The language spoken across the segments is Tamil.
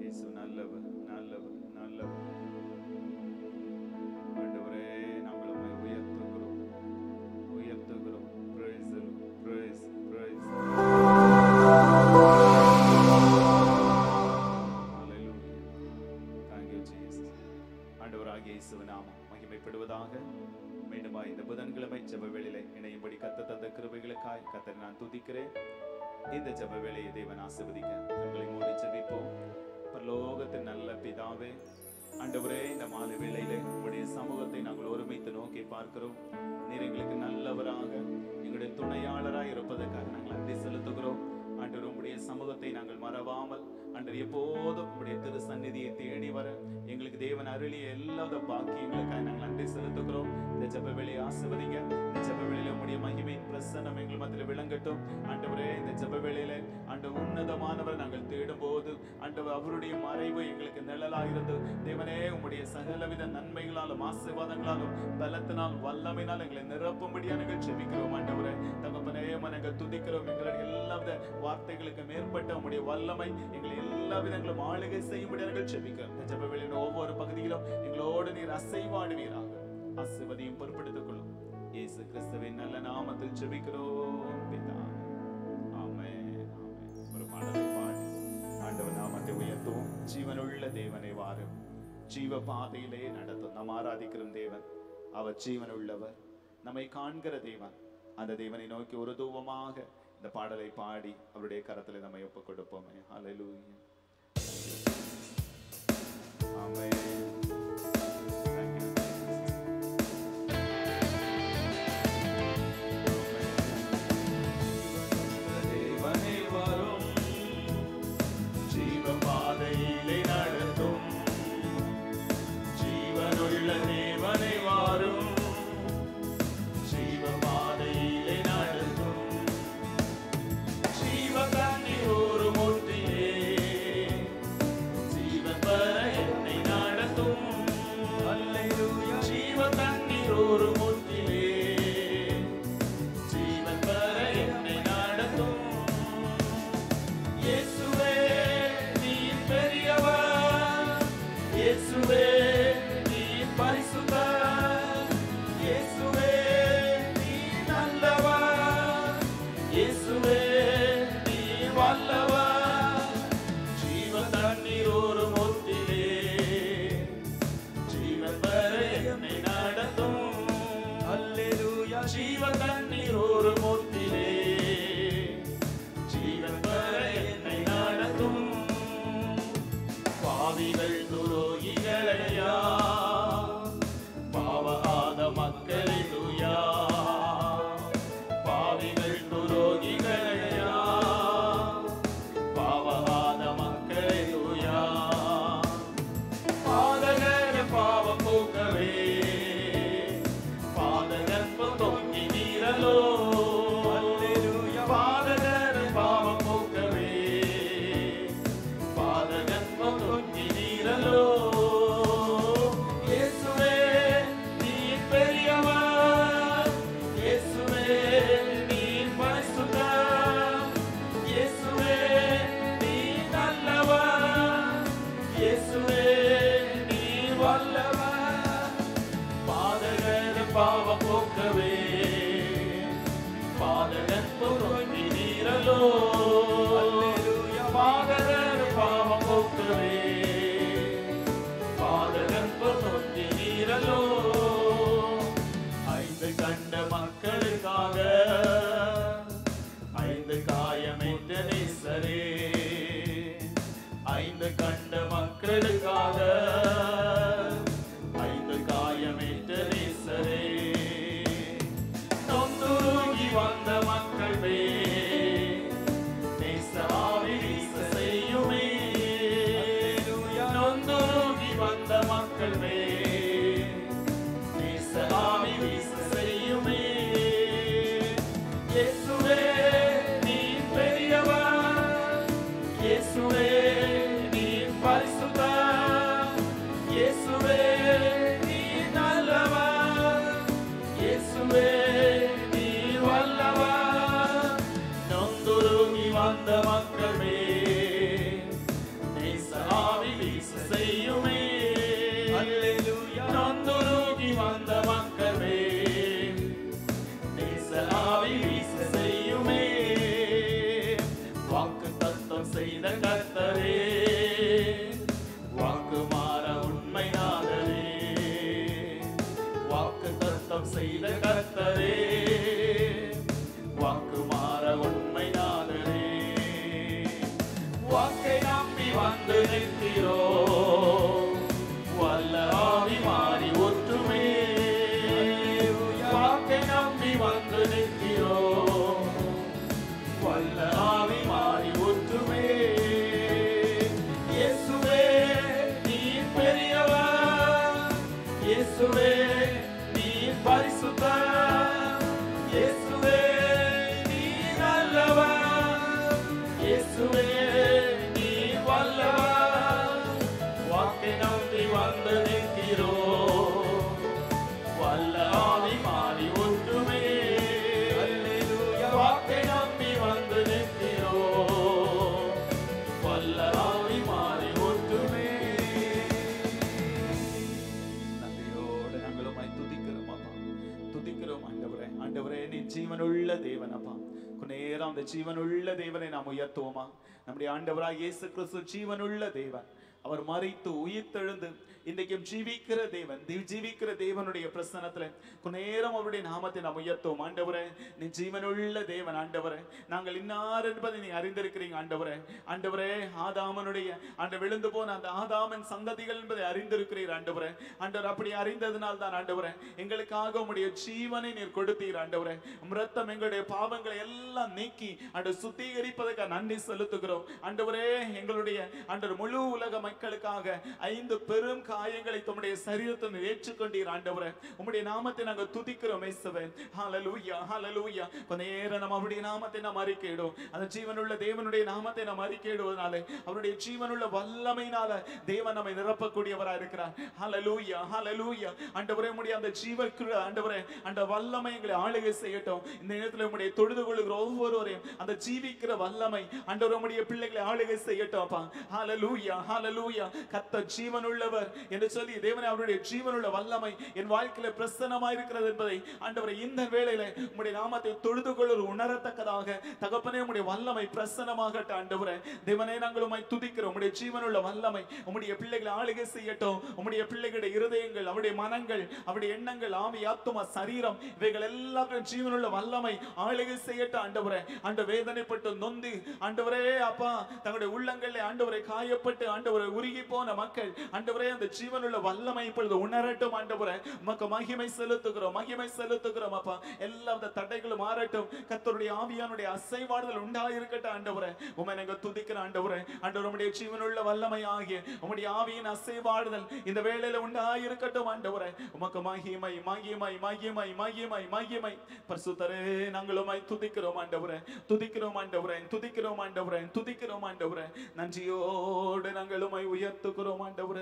இயேசு நல்லவர் நல்லவர் நல்லவர் ஆண்டவரே நாங்கள் உம்மை உயர்த்துகிறோம் உயர்த்துகிறோம் praise the Lord. praise praise Hallelujah. Thank you, Jesus. ஆண்டவராகிய இயேசுவின் நாமம் மகிமைப்படுவதாக மீண்டுமா இந்த புதன்கிழமை ஜெப வேளையிலே இணையும்படி கத்த தந்த கிருபைகளுக்காய் கத்தரை நான் துதிக்கிறேன் இந்த ஜெப வேளையை தேவன் ஆசீர்வதிக்க கண்களை மூடி ஜெபிப்போம் பரலோகத்தின் நல்ல பிதாவே ஆண்டவரே இந்த மாலை வேளையிலே உங்களுடைய சமூகத்தை நாங்கள் ஒருமித்து நோக்கி பார்க்கிறோம் நீர் எங்களுக்கு நல்லவராக எங்களுடைய துணையாளராய் இருப்பதற்காக நாங்கள் நன்றி செலுத்துகிறோம் ஆண்டவர் உங்களுடைய சமூகத்தை நாங்கள் மறவாமல் ஆண்டவர் எப்போதும் உங்களுடைய திரு சந்நிதியை தேடி வர எங்களுக்கு தேவன் அருளிய எல்லா வித பாக்கியங்களுக்காக நாங்கள் நன்றி செலுத்துகிறோம் இந்த ஜெப வேலையை ஆசிர்வதிங்க இந்த ஜெப வேளையில உங்களுடைய மகிமையின் பிரசன்னம் எங்கள் மத்தியில் விளங்கட்டும் ஆண்டவரே இந்த ஜெப வேளையில ஆண்டவர் உன்னதமானவர் நாங்கள் தேடும் போது ஆண்டவர் அவருடைய மறைவு எங்களுக்கு நிழலாயிருந்து தேவனே உம்முடைய சகலவித நன்மைகளாலும் ஆசீர்வாதங்களாலும் பலத்தினால் வல்லமையினால் எங்களை நிரப்பும்படியா நாங்கள் ஜெபிக்கிறோம் ஆண்டவரே தகப்பனே நாங்கள் துதிக்கிறோம் எங்களுடைய எல்லாவித வார்த்தைகளுக்கு மேற்பட்ட உம்முடைய வல்லமை எங்களை எல்லா விதங்களும் ஆளுகை செய்யும்படி நாங்கள் ஜெபிக்கிறோம் இந்த ஜெப வேளையின் ஒவ்வொரு பகுதியிலும் எங்களோடு நீர் அசைவாடுவீராக ஆசிர்வதியும் பொறுப்படுத்திக் கொள்ளும் இயேசு கிறிஸ்துவின் நல்ல நாமத்தில் ஜெபிக்கிறோம் பிதாவே. ஆமென், ஆமென். ஒரு பாடலை பாடி ஆண்டவர் நாமத்தை உயர்த்துவோம் ஜீவனுள்ள தேவனை வாரும் ஜீவ பாதையிலே நடத்தும் நாம் ஆராதிக்கிறோம் தேவன் அவர் ஜீவன் உள்ளவர் நம்மை காண்கிற தேவன் அந்த தேவனை நோக்கி ஒரு தூவமாக இந்த பாடலை பாடி அவருடைய கரத்தில் நம்மை ஒப்புக் கொடுப்போமே ஹalleluya ஆமென் Thank you, Jesus. தேவனே வரும் ஜீவபாதையிலே நடத்தும் ஜீவனுள்ள தேவனை வாரும் ஜீவபாதையிலே நடத்தும் ஜீவ தண்ணீர் ஒரு மூர்த்தியே ஜீவன் வர என்னை நடத்தும் ஜீவ தண்ணீர் ஒரு மூர்த்தியே ஜீவன் வர என்னை நடத்தும் இயேசுவே நீ பெரியவர் இயேசுவே நீ பரிசுத்தர் இயேசுவே நீ நல்லவர் இயேசுவே நீ வல்லவர் ஜீவ தண்ணீர் ஒரு முத்திலே ஜீவன் வர என்னை நடத்தும் அல்லேலூயா ஜீவ தண்ணீர் ஒரு முத்திலே ஜீவன் வர என்னை நடத்தும் பாவிகள் துரோகிகளையா பாவகாத மக்களை துயா பாவிகள் துரோகிகளையா பாவகாத மக்களை துயா பாதகர பாவம் போக்கவே பாதகற்பம் தொங்கி நீரலோ பாதகர பாவம் போக்கவே பாதகற்பம் தொங்கி நீரலோ இயேசுவே நீ பெரியவர் இயேசுவே நீ பரிசுத்தர் இயேசுவே நீ நல்லவர் இயேசுவே நீ வல்லவர் பாதகர பாவம் போக்கவே பாதகன் பொருந்தி நீரலோ பாதகர் பாவம் போக்கவே பாதகன் பொருந்தி நீரலோ ஐந்து கண்ட மக்களுக்காக ஐந்து காயமைத்த நேசரே ஐந்து கண்ட மக்களுக்காக ஐந்து காயமைத்த நேசரே நொந்துருகி வந்த மக்கள் மே நேசராவி வீச செய்யுமே நொந்துருகி வந்த மக்கள் மே நேசராவி வீச செய்யுமே இயேசுவே நீ பெரியவர் இயேசுவே நீ பரிசுத்தர் கத்தரே வாக்கு மாற உண்மை நாதரே வாக்கு தத்தம் செய்த கத்தரே வாக்கு மாற உண்மை நாதரே வாக்கை நம்பி வந்து நிற்கிறோ வல்ல ஆவி மாறி ஒற்றுமே வாக்கை நம்பி வந்து நிற்கிறோ வல்ல ஆவி மாறி ஒற்றுமே இயேசுவே நீ பெரியவர் இயேசுவே நீ பரிசுத்தர் இயேசுவே நீ நல்லவர் இயேசுவே நீ வல்லவர் வாக்கை நம்பி வந்து நிற்கிறோம் வல்ல ஆவி மாறி ஒற்றுமே வாக்கை நம்பி வந்து நிற்கிறோம் வல்ல ஆவி மாறி ஒற்றுமே நன்றியோடு நாங்கள் உம்மை துதிக்கிறோம் அப்பா துதிக்கிறோம் ஆண்டவரே ஆண்டவரே நீ ஜீவனுள்ள தேவன் அப்பா கொஞ்ச நேரம் அந்த ஜீவனுள்ள தேவனை நாம் உயர்த்துவோமா நம்முடைய ஆண்டவராக இயேசு கிறிஸ்து ஜீவனுள்ள தேவன் அவர் மறித்து உயிர்த்தெழுந்து இன்றைக்கும் ஜீவிக்கிற தேவன் தி- ஜீவிக்கிற தேவனுடைய பிரசனத்துல கொஞ்ச நேரம் அவருடைய நாமத்தை நாம் உயர்த்துவோம் ஆண்டவரே நீ ஜீவனுள்ள தேவன் ஆண்டவரே நாங்கள் இன்னார் என்பதை நீ அறிந்திருக்கிறீங்க ஆண்டவரே ஆண்டவரே ஆதாமனுடைய அந்த விழுந்து போன அந்த ஆதாமன் சந்ததிகள் என்பதை அறிந்திருக்கிறீர் ஆண்டவரே ஆண்டவர் அப்படி அறிந்ததனால் தான் ஆண்டவரே எங்களுக்காக உம்முடைய ஜீவனை நீர் கொடுத்தீர் ஆண்டவரே உம் ரத்தம் எங்களுடைய பாவங்களை எல்லாம் நீக்கி அந்த சுத்திகரிப்பதற்கு நன்றி செலுத்துகிறோம் ஆண்டவரே எங்களுடைய ஆண்டவர் முழு உலக மக்களுக்காக ஐந்து பெரும் காயங்களை தம்முடைய சரீரத்தை நீர் ஏற்றுக்கொண்டீர் ஆண்டவரே உம்முடைய நாமத்தை நாங்கள் துதிக்கிறோம் இயேசுவே ஹalleluya ஹalleluya கொஞ்ச நேரம் நம்ம அவருடைய நாமத்தை நாம் அறிக்கையிடும் அந்த ஜீவனுள்ள தேவனுடைய நாமத்தை நாம் அறிக்கையிடுவதனால அவருடைய ஜீவனுள்ள வல்லமையினால தேவன் நம்மை நிரப்பக்கூடியவரா இருக்கிறார் ஹalleluya ஹalleluya ஆண்டவரே உம்முடைய அந்த ஜீவக்கிற ஆண்டவரே அந்த வல்லமை எங்களை ஆளுகை செய்யட்டும் இந்த நேரத்தில் உம்முடைய தொழுது கொள்ளுகிற ஒவ்வொருவரையும் அந்த ஜீவிக்கிற வல்லமை ஆண்டவர் உம்முடைய பிள்ளைகளை ஆளுகை செய்யட்டும் அப்பா ஹalleluya ஹalleluya கத்த ஜீவனுள்ளவர் என்று சொல்லி தேவனே அவருடைய ஜீவனுள்ள வல்லமை என் வாழ்க்கையில பிரசன்னமாய் இருக்கிறது என்பதை ஆண்டவரை இந்த வேளையில உம்முடைய நாமத்தை தொழுது கொள்ளும் உணரத்தக்கதாக தகப்பனே உம்முடைய வல்லமை பிரசன்னமாகட்டும் ஆண்டவரே தேவனே நாங்கள் உம்மை துதிக்கிறோம் உம்முடைய ஜீவனுள்ள வல்லமை உம்முடைய பிள்ளைகளை ஆளுகை செய்யட்டும் உம்முடைய பிள்ளைகளுடைய இருதயங்கள் அவருடைய மனங்கள் அவருடைய எண்ணங்கள் ஆவி ஆத்துமா சரீரம் இவைகள் எல்லாத்தையும் ஜீவனுள்ள வல்லமை ஆளுகை செய்யட்டும் ஆண்டவரே ஆண்ட வேதனைப்பட்டு நொந்து ஆண்டவரே அப்பா தங்களுடைய உள்ளங்களில் ஆண்டவரை காயப்பட்டு ஆண்டவரை உருகி போன மக்கள் ஆண்டவரே அந்த ஜீவனுள்ள வல்லமை இப்பொழுது உணரட்டும் ஆண்டவரே உமக்கு மகிமை செலுத்துகிறோம் மகிமை செலுத்துகிறோம் அப்பா எல்லா வித தடைகளும் மாறட்டும் கர்த்தருடைய ஆவியானுடைய அசைவாடுதல் உண்டாயிருக்கட்டும் ஆண்டவரே உமை நாங்க துதிக்கிற ஆண்டவரே ஆண்டவர் உம்முடைய ஜீவனுள்ள வல்லமை ஆகிய உம்முடைய ஆவியின் அசைவாடுதல் இந்த வேளையில உண்டாயிருக்கட்டும் ஆண்டவரே உமக்கு மகிமை மகிமை மகிமை மகிமை மகிமை பரிசுத்தரே நாங்கள் உம்மை துதிக்கிறோம் ஆண்டவரே துதிக்கிறோம் ஆண்டவரே துதிக்கிறோம் ஆண்டவரே துதிக்கிறோம் ஆண்டவரே நன்றியோடு நாங்கள் உம்மை உயர்த்துகிறோம் ஆண்டவரே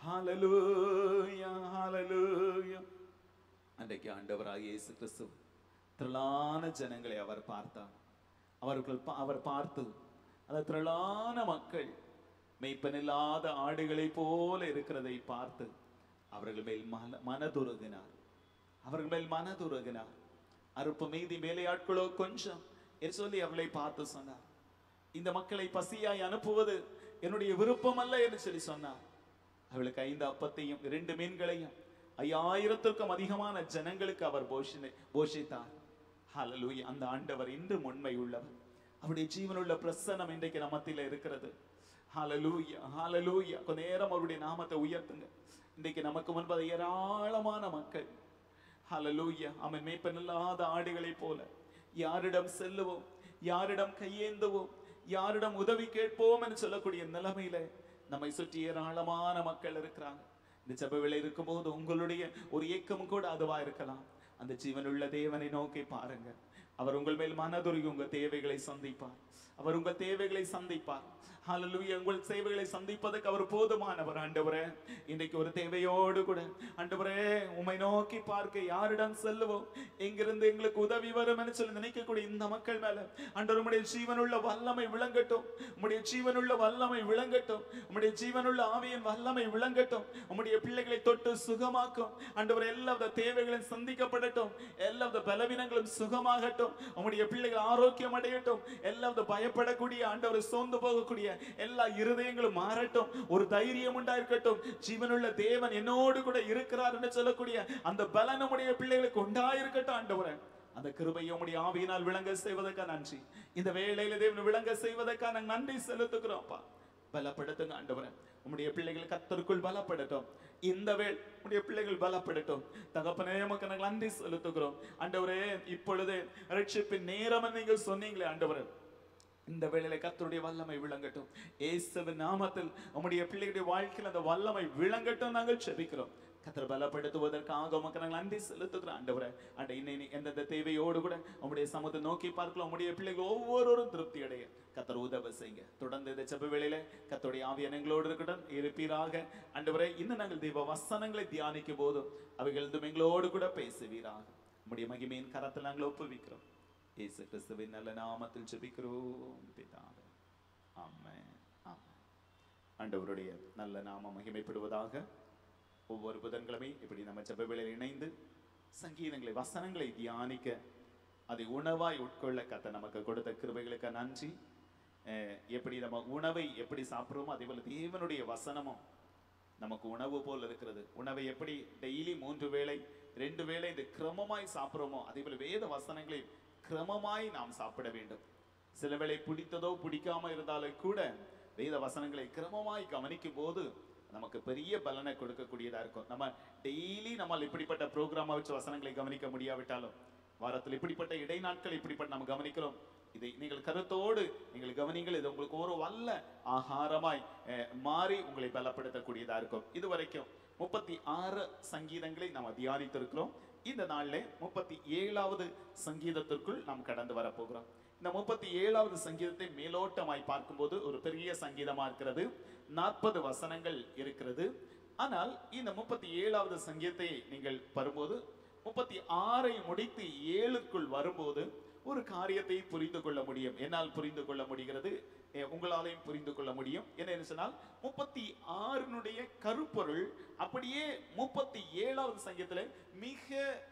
ஹalleluya ஹalleluya அன்றைக்கு ஆண்டவராகிய இயேசு கிறிஸ்து திரளான ஜனங்களை அவர் பார்த்தார் அவர்கள் பா- அவர் பார்த்து அந்த திரளான மக்கள் மெய்ப்பனில்லாத ஆடுகளை போல இருக்கிறதை பார்த்து அவர்கள் மேல் மன மனதுருகினார் அவர்கள் மேல் மனதுருகினார் அறுப்பு மீதி மேலே ஆட்களோ கொஞ்சம் என்று சொல்லி அவர்களை பார்த்து சொன்னார் இந்த மக்களை பசியாய் அனுப்புவது என்னுடைய விருப்பம் அல்ல என்று சொல்லி சொன்னார் அவளுக்கு ஐந்து அப்பத்தையும் இரண்டு மீன்களையும் ஐயாயிரத்திற்கும் அதிகமான ஜனங்களுக்கு அவர் போஷினை போஷித்தார் ஹalleluya அந்த ஆண்டவர் இன்றும் உண்மை உள்ளவர் அவருடைய ஜீவனுள்ள பிரசன்னம் இன்றைக்கு நமத்தில இருக்கிறது ஹalleluya ஹalleluya கொஞ்ச நேரம் அவருடைய நாமத்தை உயர்த்துங்க இன்றைக்கு நமக்கு முன்பது ஏராளமான மக்கள் ஹalleluya அவன் மேய்ப்பனில்லாத ஆடுகளைப் போல யாரிடம் செல்லுவோம் யாரிடம் கையேந்துவோம் யாரிடம் உதவி கேட்போம் என்று சொல்லக்கூடிய நிலைமையில நம்மை சுற்றி ஏராளமான மக்கள் இருக்கிறாங்க இந்த சபையில் இருக்கும்போது உங்களுடைய ஒரு ஏக்கம் கூட அதுவா இருக்கலாம் அந்த ஜீவனுள்ள தேவனை நோக்கி பாருங்க அவர் உங்கள் மேல் மனதுருகி உங்க தேவைகளை சந்திப்பார் அவர் உங்க தேவைகளை சந்திப்பார் ஹalleluya உங்கள் சேவைகளை சந்திப்பதற்கு அவர் போதுமானவர் ஆண்டவரே இன்னைக்கு ஒரு தேவையோடு கூட ஆண்டவரே உம்மை நோக்கி பார்க்க யாரிடம் செல்லுவோம் எங்கிருந்து எங்களுக்கு உதவி வரும் என்று சொல்லி நினைக்கக்கூடிய இந்த மக்கள் மேல ஆண்டவர் உம்முடைய ஜீவனுள்ள வல்லமை விளங்கட்டும் உம்முடைய ஜீவனுள்ள வல்லமை விளங்கட்டும் உம்முடைய ஜீவனுள்ள ஆவியின் வல்லமை விளங்கட்டும் உம்முடைய பிள்ளைகளை தொட்டு சுகமாக்கும் ஆண்டவர் எல்லா வித தேவைகளும் சந்திக்கப்படட்டும் எல்லா வித பலவீனங்களும் சுகமாகட்டும் உம்முடைய பிள்ளைகள் ஆரோக்கியம் அடையட்டும் எல்லா வித பயப்படக்கூடிய ஆண்டவர் சோர்ந்து போகக்கூடிய எல்லா இருதயங்களும் மாறட்டும் ஒரு தைரியம் உண்டாயிருக்கட்டும் ஜீவனுள்ள தேவன் என்னோடு கூட இருக்கிறார் என்று சொல்லக்கூடிய அந்த பலன் நம்முடைய பிள்ளைகளுக்கு உண்டாயிருக்கட்டும் ஆண்டவரே அந்த கிருபையை உம்முடைய ஆவியினால் விளங்க செய்வதற்காக நன்றி இந்த வேளையில தேவன் விளங்க செய்வதற்காக நாங்கள் நன்றி செலுத்துகிறோம் அப்பா பலப்படுத்துங்க ஆண்டவரே உம்முடைய பிள்ளைகள் கத்தருக்குள் பலப்படட்டும் இந்த வேள் உம்முடைய பிள்ளைகள் பலப்படட்டும் தகப்பனே உமக்கு நாங்கள் நன்றி செலுத்துகிறோம் ஆண்டவரே இப்பொழுது ரட்சிப்பின் நேரம் நீங்கள் சொன்னீங்களே ஆண்டவரே இந்த வேளையில கர்த்தருடைய வல்லமை விளங்கட்டும் இயேசுவின் நாமத்தில் உம்முடைய பிள்ளைகளுடைய வாழ்க்கையில் அந்த வல்லமை விளங்கட்டும் நாங்கள் செபிக்கிறோம் கத்தர் பலப்படுத்துவதற்காக உமக்கு நாங்கள் நன்றி செலுத்துகிறோம் ஆண்டவரே ஆண்ட இன்னை எந்தெந்த தேவையோடு கூட உம்முடைய சமூகத்தை நோக்கி பார்க்கலாம் உம்முடைய பிள்ளைகள் ஒவ்வொருவரும் திருப்தி அடைய கத்தர் உதவி செய்யுங்க தொடர்ந்து இந்த செப வேளையில கத்தருடைய ஆவியான எங்களோடு இருக்கட்டும் இருப்பீராக ஆண்டவரே இன்னும் நாங்கள் தெய்வ வசனங்களை தியானிக்கும் போதும் அவைகள் இன்னும் எங்களோடு கூட பேசுவீராக உம்முடைய மகிமையின் கரத்தில் நாங்கள் ஒப்புவிக்கிறோம் இயேசு கிறிஸ்துவின் நல்ல நாமத்தில் ஜெபிக்கிறோம் பிதாவே ஆமென் ஆமென் ஆண்டவருடைய நல்ல நாமம் மகிமைப்படுவதாக ஒவ்வொரு புதன்கிழமை இப்படி நம்ம ஜெப வேளையில் இணைந்து சங்கீதங்களை வசனங்களை தியானிக்க அதை உணவாய் உட்கொள்ள கத்த நமக்கு கொடுத்த கிருபைகளுக்கு நன்றி அஹ் எப்படி நம்ம உணவை எப்படி சாப்பிடுறோமோ அதே போல தேவனுடைய வசனமும் நமக்கு உணவு போல் இருக்கிறது உணவை எப்படி டெய்லி மூன்று வேளை ரெண்டு வேளை இது கிரமமாய் சாப்பிடுறோமோ அதே போல வேத வசனங்களை கிரமமாய் நாம் சாப்பிட வேண்டும் சில வேளை பிடித்ததோ பிடிக்காம இருந்தாலும் கூட வேத வசனங்களை கிரமமாய் கவனிக்கும் போது நமக்கு பெரிய பலனை கொடுக்கக்கூடியதா இருக்கும் நம்ம டெய்லி நம்மால் இப்படிப்பட்ட ப்ரோக்ராமா வச்சு வசனங்களை கவனிக்க முடியாவிட்டாலும் வாரத்தில் இப்படிப்பட்ட இடைநாட்கள் இப்படிப்பட்ட நம்ம கவனிக்கிறோம் இதை நீங்கள் கருத்தோடு நீங்கள் கவனிங்கள் இது உங்களுக்கு ஒரு வல்ல ஆகாரமாய் அஹ், மாறி உங்களை பலப்படுத்தக்கூடியதா இருக்கும் இதுவரைக்கும் முப்பத்தி ஆறு சங்கீதங்களை நாம் தியானித்திருக்கிறோம் இந்த நாள்ல முப்பத்தி ஏழாவது சங்கீதத்திற்குள் நாம் கடந்து வரப்போகிறோம் இந்த முப்பத்தி ஏழாவது சங்கீதத்தை மேலோட்டமாய் பார்க்கும்போது ஒரு பெரிய சங்கீதமா இருக்கிறது நாற்பது வசனங்கள் இருக்கிறது ஆனால் இந்த முப்பத்தி ஏழாவது சங்கீதத்தை நீங்கள் வரும்போது முப்பத்தி ஆறை முடித்து ஏழுக்குள் வரும்போது ஒரு காரியத்தை புரிந்து கொள்ள முடியும் என்னால் புரிந்து கொள்ள முடிகிறது எ, உங்களாலையும் புரிந்து கொள்ள முடியும் என்ன சொன்னால் முப்பத்தி ஆறினுடைய கருப்பொருள் அப்படியே முப்பத்தி ஏழாவது சங்கீதத்துல மிக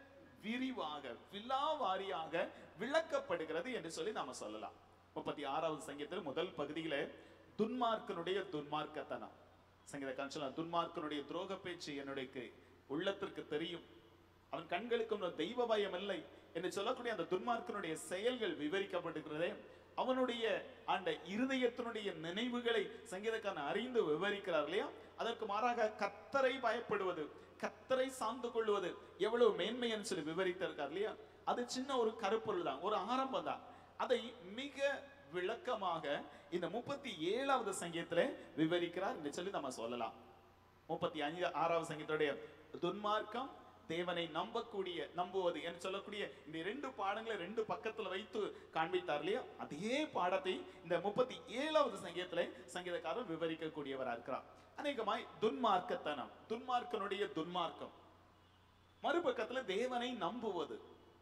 விரிவாக விலாவாரியாக விளக்கப்படுகிறது என்று சொல்லி நாம சொல்லலாம் முப்பத்தி ஆறாவது சங்கீதத்தில் முதல் பகுதியில துன்மார்க்கனுடைய துன்மார்க்கத்தனம் சங்கீதக்காரன் சொல்லலாம் துன்மார்க்கனுடைய துரோக பேச்சு என்னுடைய உள்ளத்திற்கு தெரியும் அவன் கண்களுக்கு ஒரு தெய்வ பயம் இல்லை என்று சொல்லக்கூடிய அந்த துன்மார்க்கனுடைய செயல்கள் விவரிக்கப்பட்டிருக்கிறதே அவனுடைய அந்த இருதயத்தினுடைய நினைவுகளை சங்கீதக்காரன் அறிந்து விவரிக்கிறார் இல்லையா அதற்கு மாறாக கத்தரை பயப்படுவது கத்தரை சார்ந்து கொள்வது எவ்வளவு மேன்மைன்னு சொல்லி விவரித்திருக்கார் இல்லையா அது சின்ன ஒரு கருப்பொருள் தான் ஒரு ஆரம்பம் தான் அதை மிக விளக்கமாக இந்த முப்பத்தி ஏழாவது சங்கீதத்துல விவரிக்கிறார் என்று சொல்லி நம்ம சொல்லலாம் முப்பத்தி அஞ்சு ஆறாவது சங்கீதத்துடைய துன்மார்க்கம் தேவனை நம்பக்கூடிய நம்புவது என்று சொல்லக்கூடிய இந்த ரெண்டு பாடங்களை ரெண்டு பக்கத்துல வைத்து காண்பித்தார் இல்லையா அதே பாடத்தை இந்த முப்பத்தி ஏழாவது சங்கீதத்துல சங்கீதக்காரர் விவரிக்கக்கூடியவரா இருக்கிறார் அநேகமாய் துன்மார்க்கத்தனம் துன்மார்க்கனுடைய துன்மார்க்கம் மறுபக்கத்துல தேவனை நம்புவது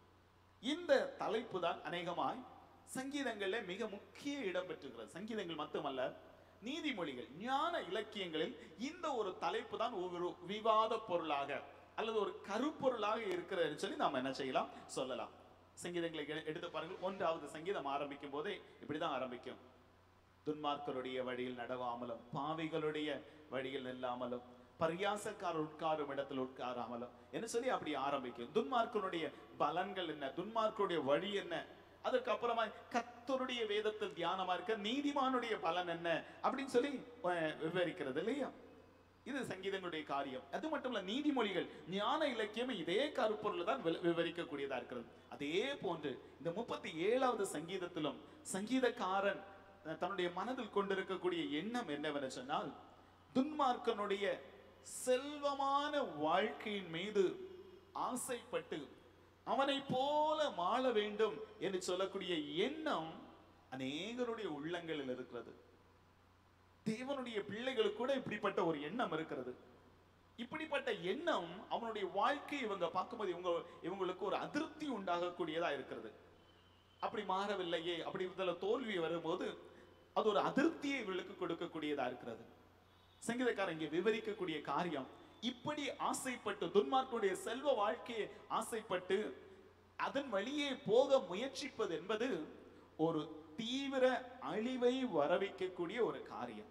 இந்த தலைப்பு தான் அநேகமாய் சங்கீதங்கள்ல மிக முக்கிய இடம் பெற்றுகிறது சங்கீதங்கள் மட்டுமல்ல நீதிமொழிகள் ஞான இலக்கியங்களில் இந்த ஒரு தலைப்பு தான் ஒரு விவாத பொருளாக அல்லது ஒரு கருப்பொருளாக இருக்கிறது சொல்லி நாம் என்ன செய்யலாம் சொல்லலாம் சங்கீதங்களை எ- எடுத்து பாருங்கள் ஒன்றாவது சங்கீதம் ஆரம்பிக்கும் போதே இப்படிதான் ஆரம்பிக்கும் துன்மார்க்கருடைய வழியில் நடவாமலும் பாவிகளுடைய வழியில் நில்லாமலும் பரியாசக்கார் உட்காரும் இடத்தில் உட்காராமலும் என்ன சொல்லி அப்படி ஆரம்பிக்கும் துன்மார்க்கனுடைய பலன்கள் என்ன துன்மார்க்கருடைய வழி என்ன அதற்கு அப்புறமா கத்தருடைய வேதத்தில் தியானமா இருக்க நீதிமானுடைய பலன் என்ன அப்படின்னு சொல்லி அஹ், விவரிக்கிறது இல்லையா இது சங்கீதங்களுடைய காரியம் அது மட்டும் இல்ல நீதிமொழிகள் ஞான இலக்கியம் இதே கருப்பொருள் தான் வி- விவரிக்கக்கூடியதா இருக்கிறது அதே போன்று இந்த முப்பத்தி ஏழாவது சங்கீதத்திலும் சங்கீதக்காரன் அஹ், தன்னுடைய மனதில் கொண்டிருக்கக்கூடிய எண்ணம் என்னவென்று சொன்னால் துன்மார்க்கனுடைய செல்வமான வாழ்க்கையின் மீது ஆசைப்பட்டு அவனை போல வாழ வேண்டும் என்று சொல்லக்கூடிய எண்ணம் அநேகருடைய உள்ளங்களில் இருக்கிறது தேவனுடைய பிள்ளைகளுக்கு கூட இப்படிப்பட்ட ஒரு எண்ணம் இருக்கிறது இப்படிப்பட்ட எண்ணம் அவனுடைய வாழ்க்கை இவங்க பார்க்கும்போது இவங்க இவங்களுக்கு ஒரு அதிருப்தி உண்டாகக்கூடியதா இருக்கிறது அப்படி மாறவில்லையே அப்படி இதுல தோல்வி வரும்போது அது ஒரு அதிருப்தியை இவர்களுக்கு கொடுக்கக்கூடியதா இருக்கிறது சங்கீதக்காரன் இங்கே விவரிக்கக்கூடிய காரியம் இப்படி ஆசைப்பட்டு துன்மார்க்கனுடைய செல்வ வாழ்க்கையை ஆசைப்பட்டு அதன் வழியே போக முயற்சிப்பது என்பது ஒரு தீவிர அழிவை வரவைக்கக்கூடிய ஒரு காரியம்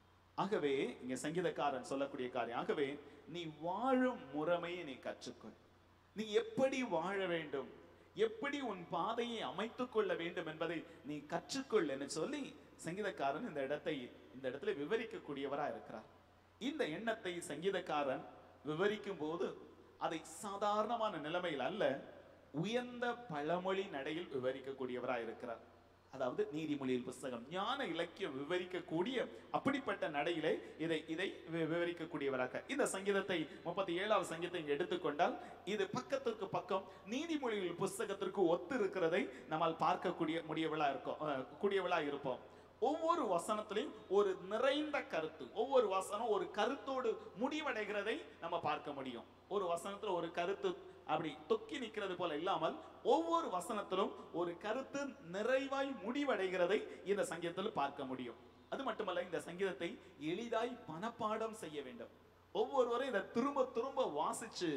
ஆகவே இங்க சங்கீதக்காரன் சொல்லக்கூடிய காரியம் ஆகவே நீ வாழும் முறைமையை நீ கற்றுக்கொள் நீ எப்படி வாழ வேண்டும் எப்படி உன் பாதையை அமைத்துக் கொள்ள வேண்டும் என்பதை நீ கற்றுக்கொள் என்று சொல்லி சங்கீதக்காரன் இந்த இடத்தை இந்த இடத்துல விவரிக்கக்கூடியவரா இருக்கிறார் இந்த எண்ணத்தை சங்கீதக்காரன் விவரிக்கும் போது அதை சாதாரணமான நிலைமையில் அல்ல உயர்ந்த பழமொழி நடையில் விவரிக்கக்கூடியவரா இருக்கிறார் அதாவது நீதிமொழியில் புஸ்தகம் ஞான இலக்கியம் விவரிக்கக்கூடிய அப்படிப்பட்ட நடையிலே இதை இதை வி- விவரிக்கக்கூடியவராக இந்த சங்கீதத்தை முப்பத்தி ஏழாவது சங்கீதத்தை இங்க எடுத்துக்கொண்டால் இது பக்கத்திற்கு பக்கம் நீதிமொழிகள் புஸ்தகத்திற்கு ஒத்து இருக்கிறதை நம்மால் பார்க்கக்கூடிய முடியவளா இருக்கும் அஹ், கூடியவளா இருப்போம் ஒவ்வொரு வசனத்திலையும் ஒரு நிறைந்த கருத்து ஒவ்வொரு வசனம் ஒரு கருத்தோடு முடிவடைகிறதை நம்ம பார்க்க முடியும் ஒரு வசனத்துல ஒரு கருத்து அப்படி தொக்கி நிக்கிறது போல இல்லாமல் ஒவ்வொரு வசனத்திலும் ஒரு கருத்து நிறைவாய் முடிவடைகிறதை இந்த சங்கீதத்தில் பார்க்க முடியும் அது மட்டுமல்ல இந்த சங்கீதத்தை எளிதாய் மனப்பாடம் செய்ய வேண்டும் ஒவ்வொருவரும் இதை திரும்ப திரும்ப வாசிச்சு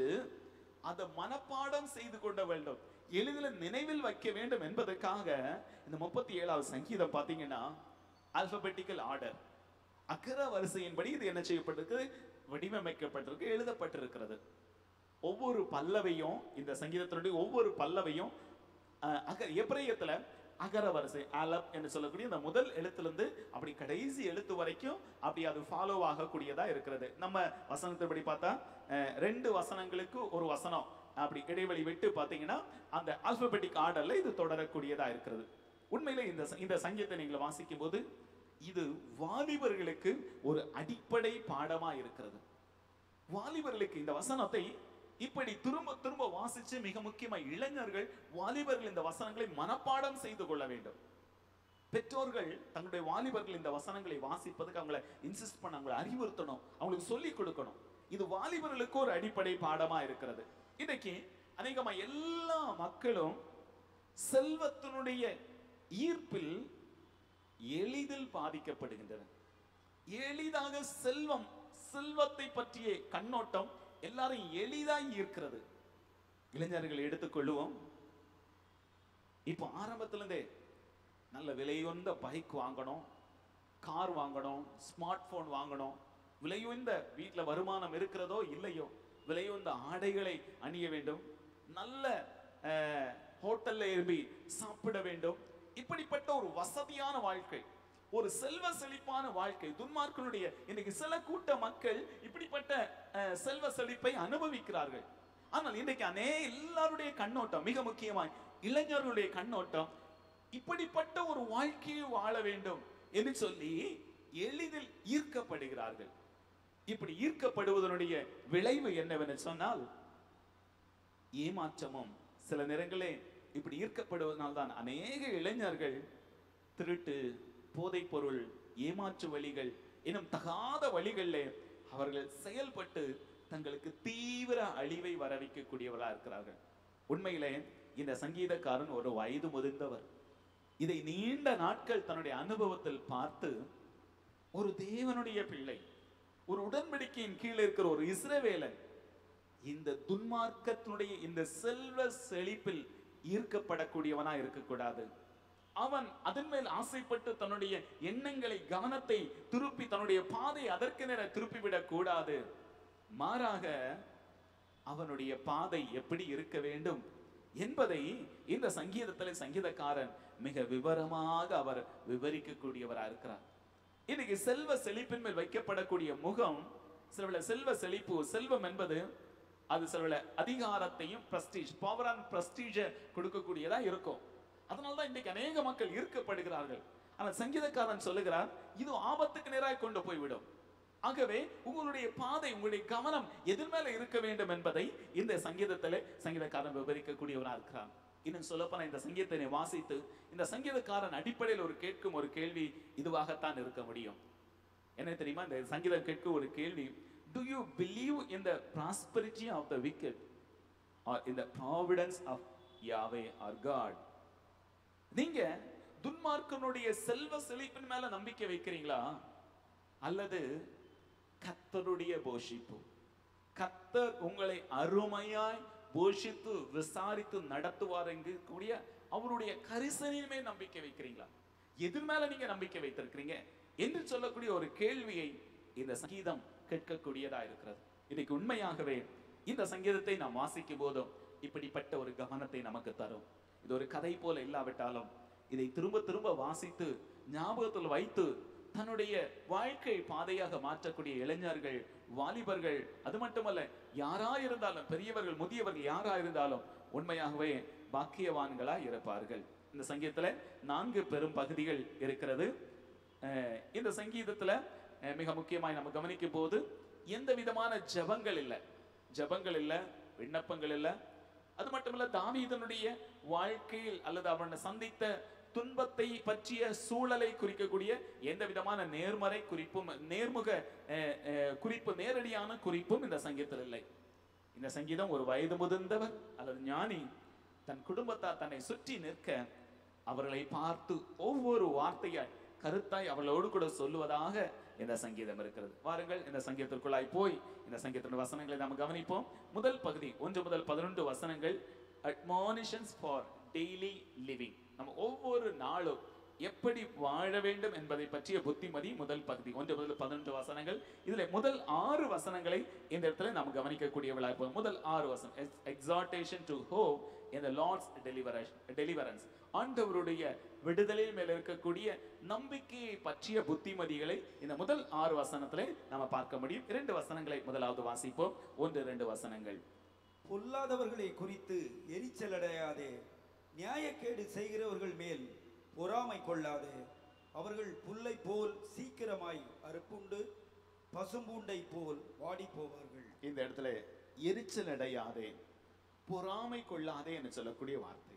அதை மனப்பாடம் செய்து கொள்ள வேண்டும் எளிதில் நினைவில் வைக்க வேண்டும் என்பதற்காக இந்த முப்பத்தி ஏழாவது சங்கீதம் பாத்தீங்கன்னா ஆல்பபெட்டிக்கல் ஆர்டர் அக்கர வரிசையின்படி இது என்ன செய்யப்பட்டிருக்கு வடிவமைக்கப்பட்டிருக்கு எழுதப்பட்டிருக்கிறது ஒவ்வொரு பல்லவையும் இந்த சங்கீதத்தினுடைய ஒவ்வொரு பல்லவையும் அஹ், அக எப்ரேயத்துல அகர வரிசை அலப் என்று சொல்லக்கூடிய இந்த முதல் எழுத்திலிருந்து அப்படி கடைசி எழுத்து வரைக்கும் அப்படி அது ஃபாலோ ஆகக்கூடியதா இருக்கிறது நம்ம வசனத்தின்படி பார்த்தா அஹ், ரெண்டு வசனங்களுக்கு ஒரு வசனம் அப்படி இடைவெளி விட்டு பார்த்தீங்கன்னா அந்த ஆல்பபெட்டிக் ஆர்டர்ல இது தொடரக்கூடியதா இருக்கிறது உண்மையிலே இந்த ச- இந்த சங்கீதத்தை நீங்கள் வாசிக்கும் போது இது வாலிபர்களுக்கு ஒரு அடிப்படை பாடமா இருக்கிறது வாலிபர்களுக்கு இந்த வசனத்தை இப்படி திரும்ப திரும்ப வாசிச்சு மிக முக்கியமா இளைஞர்கள் வாலிபர்கள் இந்த வசனங்களை மனப்பாடம் செய்து கொள்ள வேண்டும் பெற்றோர்கள் தங்களுடைய வாலிபர்கள் இந்த வசனங்களை வாசிப்பதுக்கு அவங்களை இன்சிஸ்ட் பண்ண அவங்களை அறிவுறுத்தணும் அவங்களுக்கு சொல்லி கொடுக்கணும் இது வாலிபர்களுக்கு ஒரு அடிப்படை பாடமா இருக்கிறது இன்னைக்கு அநேகமா எல்லா மக்களும் செல்வத்தினுடைய ஈர்ப்பில் எளிதில் பாதிக்கப்படுகின்றனர் எளிதாக செல்வம் செல்வத்தை பற்றிய கண்ணோட்டம் எல்லாரும் எளிதாய் ஈர்க்கிறது இளைஞர்கள் எடுத்துக்கொள்ளுவோம் இப்போ ஆரம்பத்துல இருந்தே நல்ல விலையுந்த பைக் வாங்கணும் கார் வாங்கணும் ஸ்மார்ட் போன் வாங்கணும் விலையுந்த வீட்டில் வருமானம் இருக்கிறதோ இல்லையோ விலையுந்த ஆடைகளை அணிய வேண்டும் நல்ல அஹ், ஹோட்டல்ல எழுப்பி சாப்பிட வேண்டும் இப்படிப்பட்ட ஒரு வசதியான வாழ்க்கை ஒரு செல்வ செழிப்பான வாழ்க்கை துன்மார்க்கனுடைய இன்னைக்கு சில கூட்ட மக்கள் இப்படிப்பட்ட அஹ், செல்வ செழிப்பை அனுபவிக்கிறார்கள் ஆனால் இன்றைக்கு அநே எல்லாருடைய கண்ணோட்டம் மிக முக்கியமாய் இளைஞர்களுடைய கண்ணோட்டம் இப்படிப்பட்ட ஒரு வாழ்க்கையை வாழ வேண்டும் என்று சொல்லி எளிதில் ஈர்க்கப்படுகிறார்கள் இப்படி ஈர்க்கப்படுவதனுடைய விளைவு என்னவென்று சொன்னால் ஏமாற்றமும் சில நேரங்களே இப்படி ஈர்க்கப்படுவதனால் தான் அநேக இளைஞர்கள் திருட்டு போதைப் பொருள் ஏமாற்று வழிகள் எனும் தகாத வழிகளிலே அவர்கள் செயல்பட்டு தங்களுக்கு தீவிர அழிவை வரவைக்கக்கூடியவர்களா இருக்கிறார்கள் உண்மையிலே இந்த சங்கீதக்காரன் ஒரு வயது முதிர்ந்தவர் இதை நீண்ட நாட்கள் தன்னுடைய அனுபவத்தில் பார்த்து ஒரு தேவனுடைய பிள்ளை ஒரு உடன்படிக்கையின் கீழே இருக்கிற ஒரு இஸ்ரவேலன் இந்த துன்மார்க்கத்தினுடைய இந்த செல்வ செழிப்பில் ஈர்க்கப்படக்கூடியவனா இருக்கக்கூடாது அவன் அதன் மேல் ஆசைப்பட்டு தன்னுடைய எண்ணங்களை கவனத்தை திருப்பி தன்னுடைய பாதை அதற்கு நேர திருப்பிவிடக் கூடாது மாறாக அவனுடைய பாதை எப்படி இருக்க வேண்டும் என்பதை இந்த சங்கீதத்தில் சங்கீதக்காரன் மிக விவரமாக அவர் விவரிக்கக்கூடியவரா இருக்கிறார் இன்னைக்கு செல்வ செழிப்பின் மேல் வைக்கப்படக்கூடிய முகம் சில செல்வ செழிப்பு செல்வம் என்பது அது சில அதிகாரத்தையும் பிரஸ்டீஜ் பவர் அண்ட் பிரஸ்டீஜை கொடுக்கக்கூடியதா இருக்கும் அதனால தான் இன்றைக்கு அநேக மக்கள் ஈர்க்கப்படுகிறார்கள் ஆனால் சங்கீதக்காரன் சொல்லுகிறார் இது ஆபத்துக்கு நேராய் கொண்டு போய்விடும் ஆகவே உங்களுடைய பாதை உங்களுடைய கவனம் எதிர் மேல இருக்க வேண்டும் என்பதை இந்த சங்கீதத்திலே சங்கீதக்காரன் விவரிக்கக்கூடியவனா இருக்கிறான் இன்னும் சொல்லப்போனா இந்த சங்கீதத்தை வாசித்து இந்த சங்கீதக்காரன் அடிப்படையில் ஒரு கேட்கும் ஒரு கேள்வி இதுவாகத்தான் இருக்க முடியும் என்ன தெரியுமா இந்த சங்கீதம் கேட்கும் ஒரு கேள்வி do you believe in the prosperity of the wicked or in the providence of Yahweh or God நீங்க துன்மார்க்கனுடைய செல்வ செழிப்பின் மேல நம்பிக்கை வைக்கிறீங்களா அல்லது கத்தருடைய போஷிப்பு கத்தர் உங்களை அருமையாய் போஷித்து விசாரித்து நடத்துவார் கூடிய அவருடைய கரிசனையுமே நம்பிக்கை வைக்கிறீங்களா எது மேல நீங்க நம்பிக்கை வைத்திருக்கிறீங்க என்று சொல்லக்கூடிய ஒரு கேள்வியை இந்த சங்கீதம் கேட்கக்கூடியதா இருக்கிறது இன்னைக்கு உண்மையாகவே இந்த சங்கீதத்தை நாம் வாசிக்கும் போதும் இப்படிப்பட்ட ஒரு கவனத்தை நமக்கு தரும் இது ஒரு கதை போல இல்லாவிட்டாலும் இதை திரும்ப திரும்ப வாசித்து ஞாபகத்தில் வைத்து தன்னுடைய வாழ்க்கை பாதையாக மாற்றக்கூடிய இளைஞர்கள் வாலிபர்கள் அது மட்டுமல்ல யாரா இருந்தாலும் பெரியவர்கள் முதியவர்கள் யாரா இருந்தாலும் உண்மையாகவே பாக்கியவான்களா இருப்பார்கள் இந்த சங்கீதத்துல நான்கு பெரும் பகுதிகள் இருக்கிறது அஹ் இந்த சங்கீதத்துல அஹ் மிக முக்கியமாய் நம்ம கவனிக்கும் போது எந்த விதமான ஜெபங்கள் இல்லை ஜெபங்கள் இல்லை விண்ணப்பங்கள் இல்லை அது மட்டுமல்ல தாவீதனுடைய வாழ்க்கையில் அல்லது அவனை சந்தித்த துன்பத்தை பற்றிய சூழலை குறிக்கக்கூடிய எந்த விதமான நேர்மறை குறிப்பும் நேர்முக அஹ், அஹ், குறிப்பு நேரடியான குறிப்பும் இந்த சங்கீதத்தில் இல்லை இந்த சங்கீதம் ஒரு வயது முதிர்ந்தவர் அல்லது ஞானி தன் குடும்பத்தார் தன்னை சுற்றி நிற்க அவர்களை பார்த்து ஒவ்வொரு வார்த்தையாய் கருத்தாய் அவர்களோடு கூட சொல்லுவதாக இந்த சங்கீதம் இருக்கிறது வாருங்கள் இந்த சங்கீதத்திற்குள்ளாய் போய் இந்த சங்கீதத்தின் வசனங்களை நாம் கவனிப்போம் முதல் பகுதி ஒன்று முதல் பதினொன்று வசனங்கள் அட்மானிஷன்ஸ் ஃபார் டெய்லி லிவிங் நம்ம ஒவ்வொரு நாளும் எப்படி வாழ வேண்டும் என்பதை பற்றிய புத்திமதி முதல் பகுதி ஒன்று முதல் பதினொன்று வசனங்கள் இதுல முதல் ஆறு வசனங்களை இந்த இடத்துல நாம் கவனிக்கக்கூடியவளா இருப்போம் முதல் ஆறு வசனம் exhortation to hope in the Lord's deliverance deliverance ஆண்டவருடைய விடுதலையில் மேல இருக்கக்கூடிய நம்பிக்கையை பற்றிய புத்திமதிகளை இந்த முதல் ஆறு வசனத்திலே நாம பார்க்க முடியும் இரண்டு வசனங்களை முதலாவது வாசிப்போம் ஒன்று இரண்டு வசனங்கள் பொல்லாதவர்களை குறித்து எரிச்சலடையாதே நியாயக்கேடு செய்கிறவர்கள் மேல் பொறாமை கொள்ளாதே அவர்கள் புல்லை போல் சீக்கிரமாய் அறுப்புண்டு பசும்பூண்டை போல் வாடி போவார்கள் இந்த இடத்துல எரிச்சல் அடையாதே பொறாமை கொள்ளாதே என்று சொல்லக்கூடிய வார்த்தை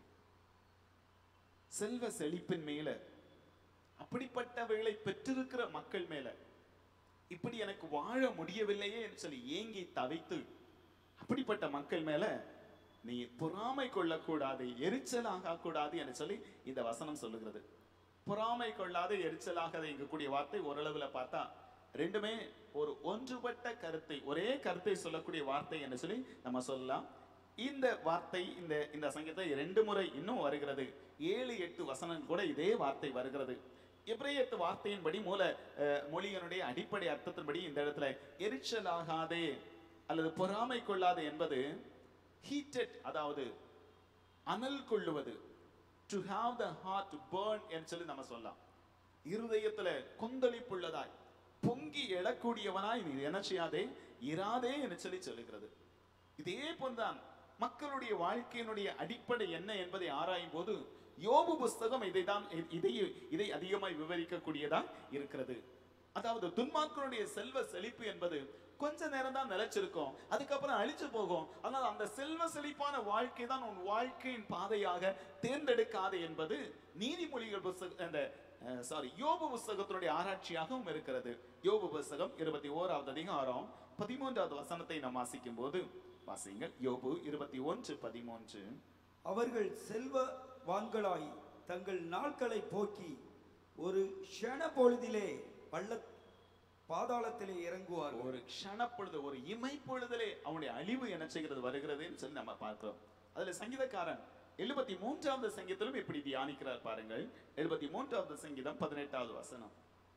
செல்வ செழிப்பின் மேல அப்படிப்பட்டவைகளை பெற்றிருக்கிற மக்கள் மேல இப்படி எனக்கு வாழ முடியவில்லையே என்று சொல்லி ஏங்கி தவித்து அப்படிப்பட்ட மக்கள் மேல நீ பொறாமை கொள்ளக்கூடாது எரிச்சலாக கூடாது என்று சொல்லி இந்த வசனம் சொல்லுகிறது பொறாமை கொள்ளாது எரிச்சலாகாத இங்க கூடிய வார்த்தை ஓரளவுல பார்த்தா ரெண்டுமே ஒரு ஒன்றுபட்ட கருத்தை ஒரே கருத்தை சொல்லக்கூடிய வார்த்தை என்று சொல்லி நம்ம சொல்லலாம் இந்த வார்த்தை இந்த இந்த சங்கீதத்தை ரெண்டு முறை இன்னும் வருகிறது ஏழு எட்டு வசனம் கூட இதே வார்த்தை வருகிறது எப்ரேயத்து வார்த்தையின்படி மூல அஹ், மொழியினுடைய அடிப்படை அர்த்தத்தின்படி இந்த இடத்துல எரிச்சலாகாதே அல்லது பொறாமை கொள்ளாதே என்பது ஹீட்டட் அதாவது அனல் கொள்ளுவது to have the heart to burn என்று சொல்லி நம்ம சொல்லலாம் இருதயத்துல கொந்தளிப்புள்ளதாய் பொங்கி எழக்கூடியவனாய் நீ என்ன செய்யாதே இராதே என்று சொல்லி சொல்லுகிறது இதே போன்றுதான் மக்களுடைய வாழ்க்கையினுடைய அடிப்படை என்ன என்பதை ஆராயும் போது யோபு புஸ்தகம் இதை தான் இதை இதை அதிகமாய் விவரிக்கக்கூடியதா இருக்கிறது அதாவது துன்மாக்களுடைய செல்வ செழிப்பு என்பது கொஞ்ச நேரம் தான் நிலைச்சிருக்கும் அதுக்கப்புறம் அழிச்சு போகும் ஆனால் அந்த செல்வ செழிப்பான வாழ்க்கை தான் உன் வாழ்க்கையின் பாதையாக தேர்ந்தெடுக்காது என்பது நீதிமொழிகள் புஸ்தக அந்த சாரி யோபு புஸ்தகத்தினுடைய ஆராய்ச்சியாகவும் இருக்கிறது யோபு புஸ்தகம் இருபத்தி ஓராவது அதிகாரம் பதிமூன்றாவது வசனத்தை நாம் வாசிக்கும் போது வாசிங்கள் யோபு இருபத்தி ஒன்று பதிமூன்று அவர்கள் செல்வவான்களாய் தங்கள் நாட்களை போக்கி ஒரு க்ஷண பொழுதிலே பள்ள பாதாளத்திலே இறங்குவார்கள் ஒரு க்ஷணப்பொழுது ஒரு இமை பொழுதிலே அவனுடைய அழிவு என்ன செய்கிறது வருகிறதுன்னு சொல்லி நம்ம பார்க்கிறோம் அதுல சங்கீதக்காரன் எழுபத்தி மூன்றாவது சங்கீதத்திலும் இப்படி தியானிக்கிறார் பாருங்கள் எழுபத்தி மூன்றாவது சங்கீதம் பதினெட்டாவது வசனம்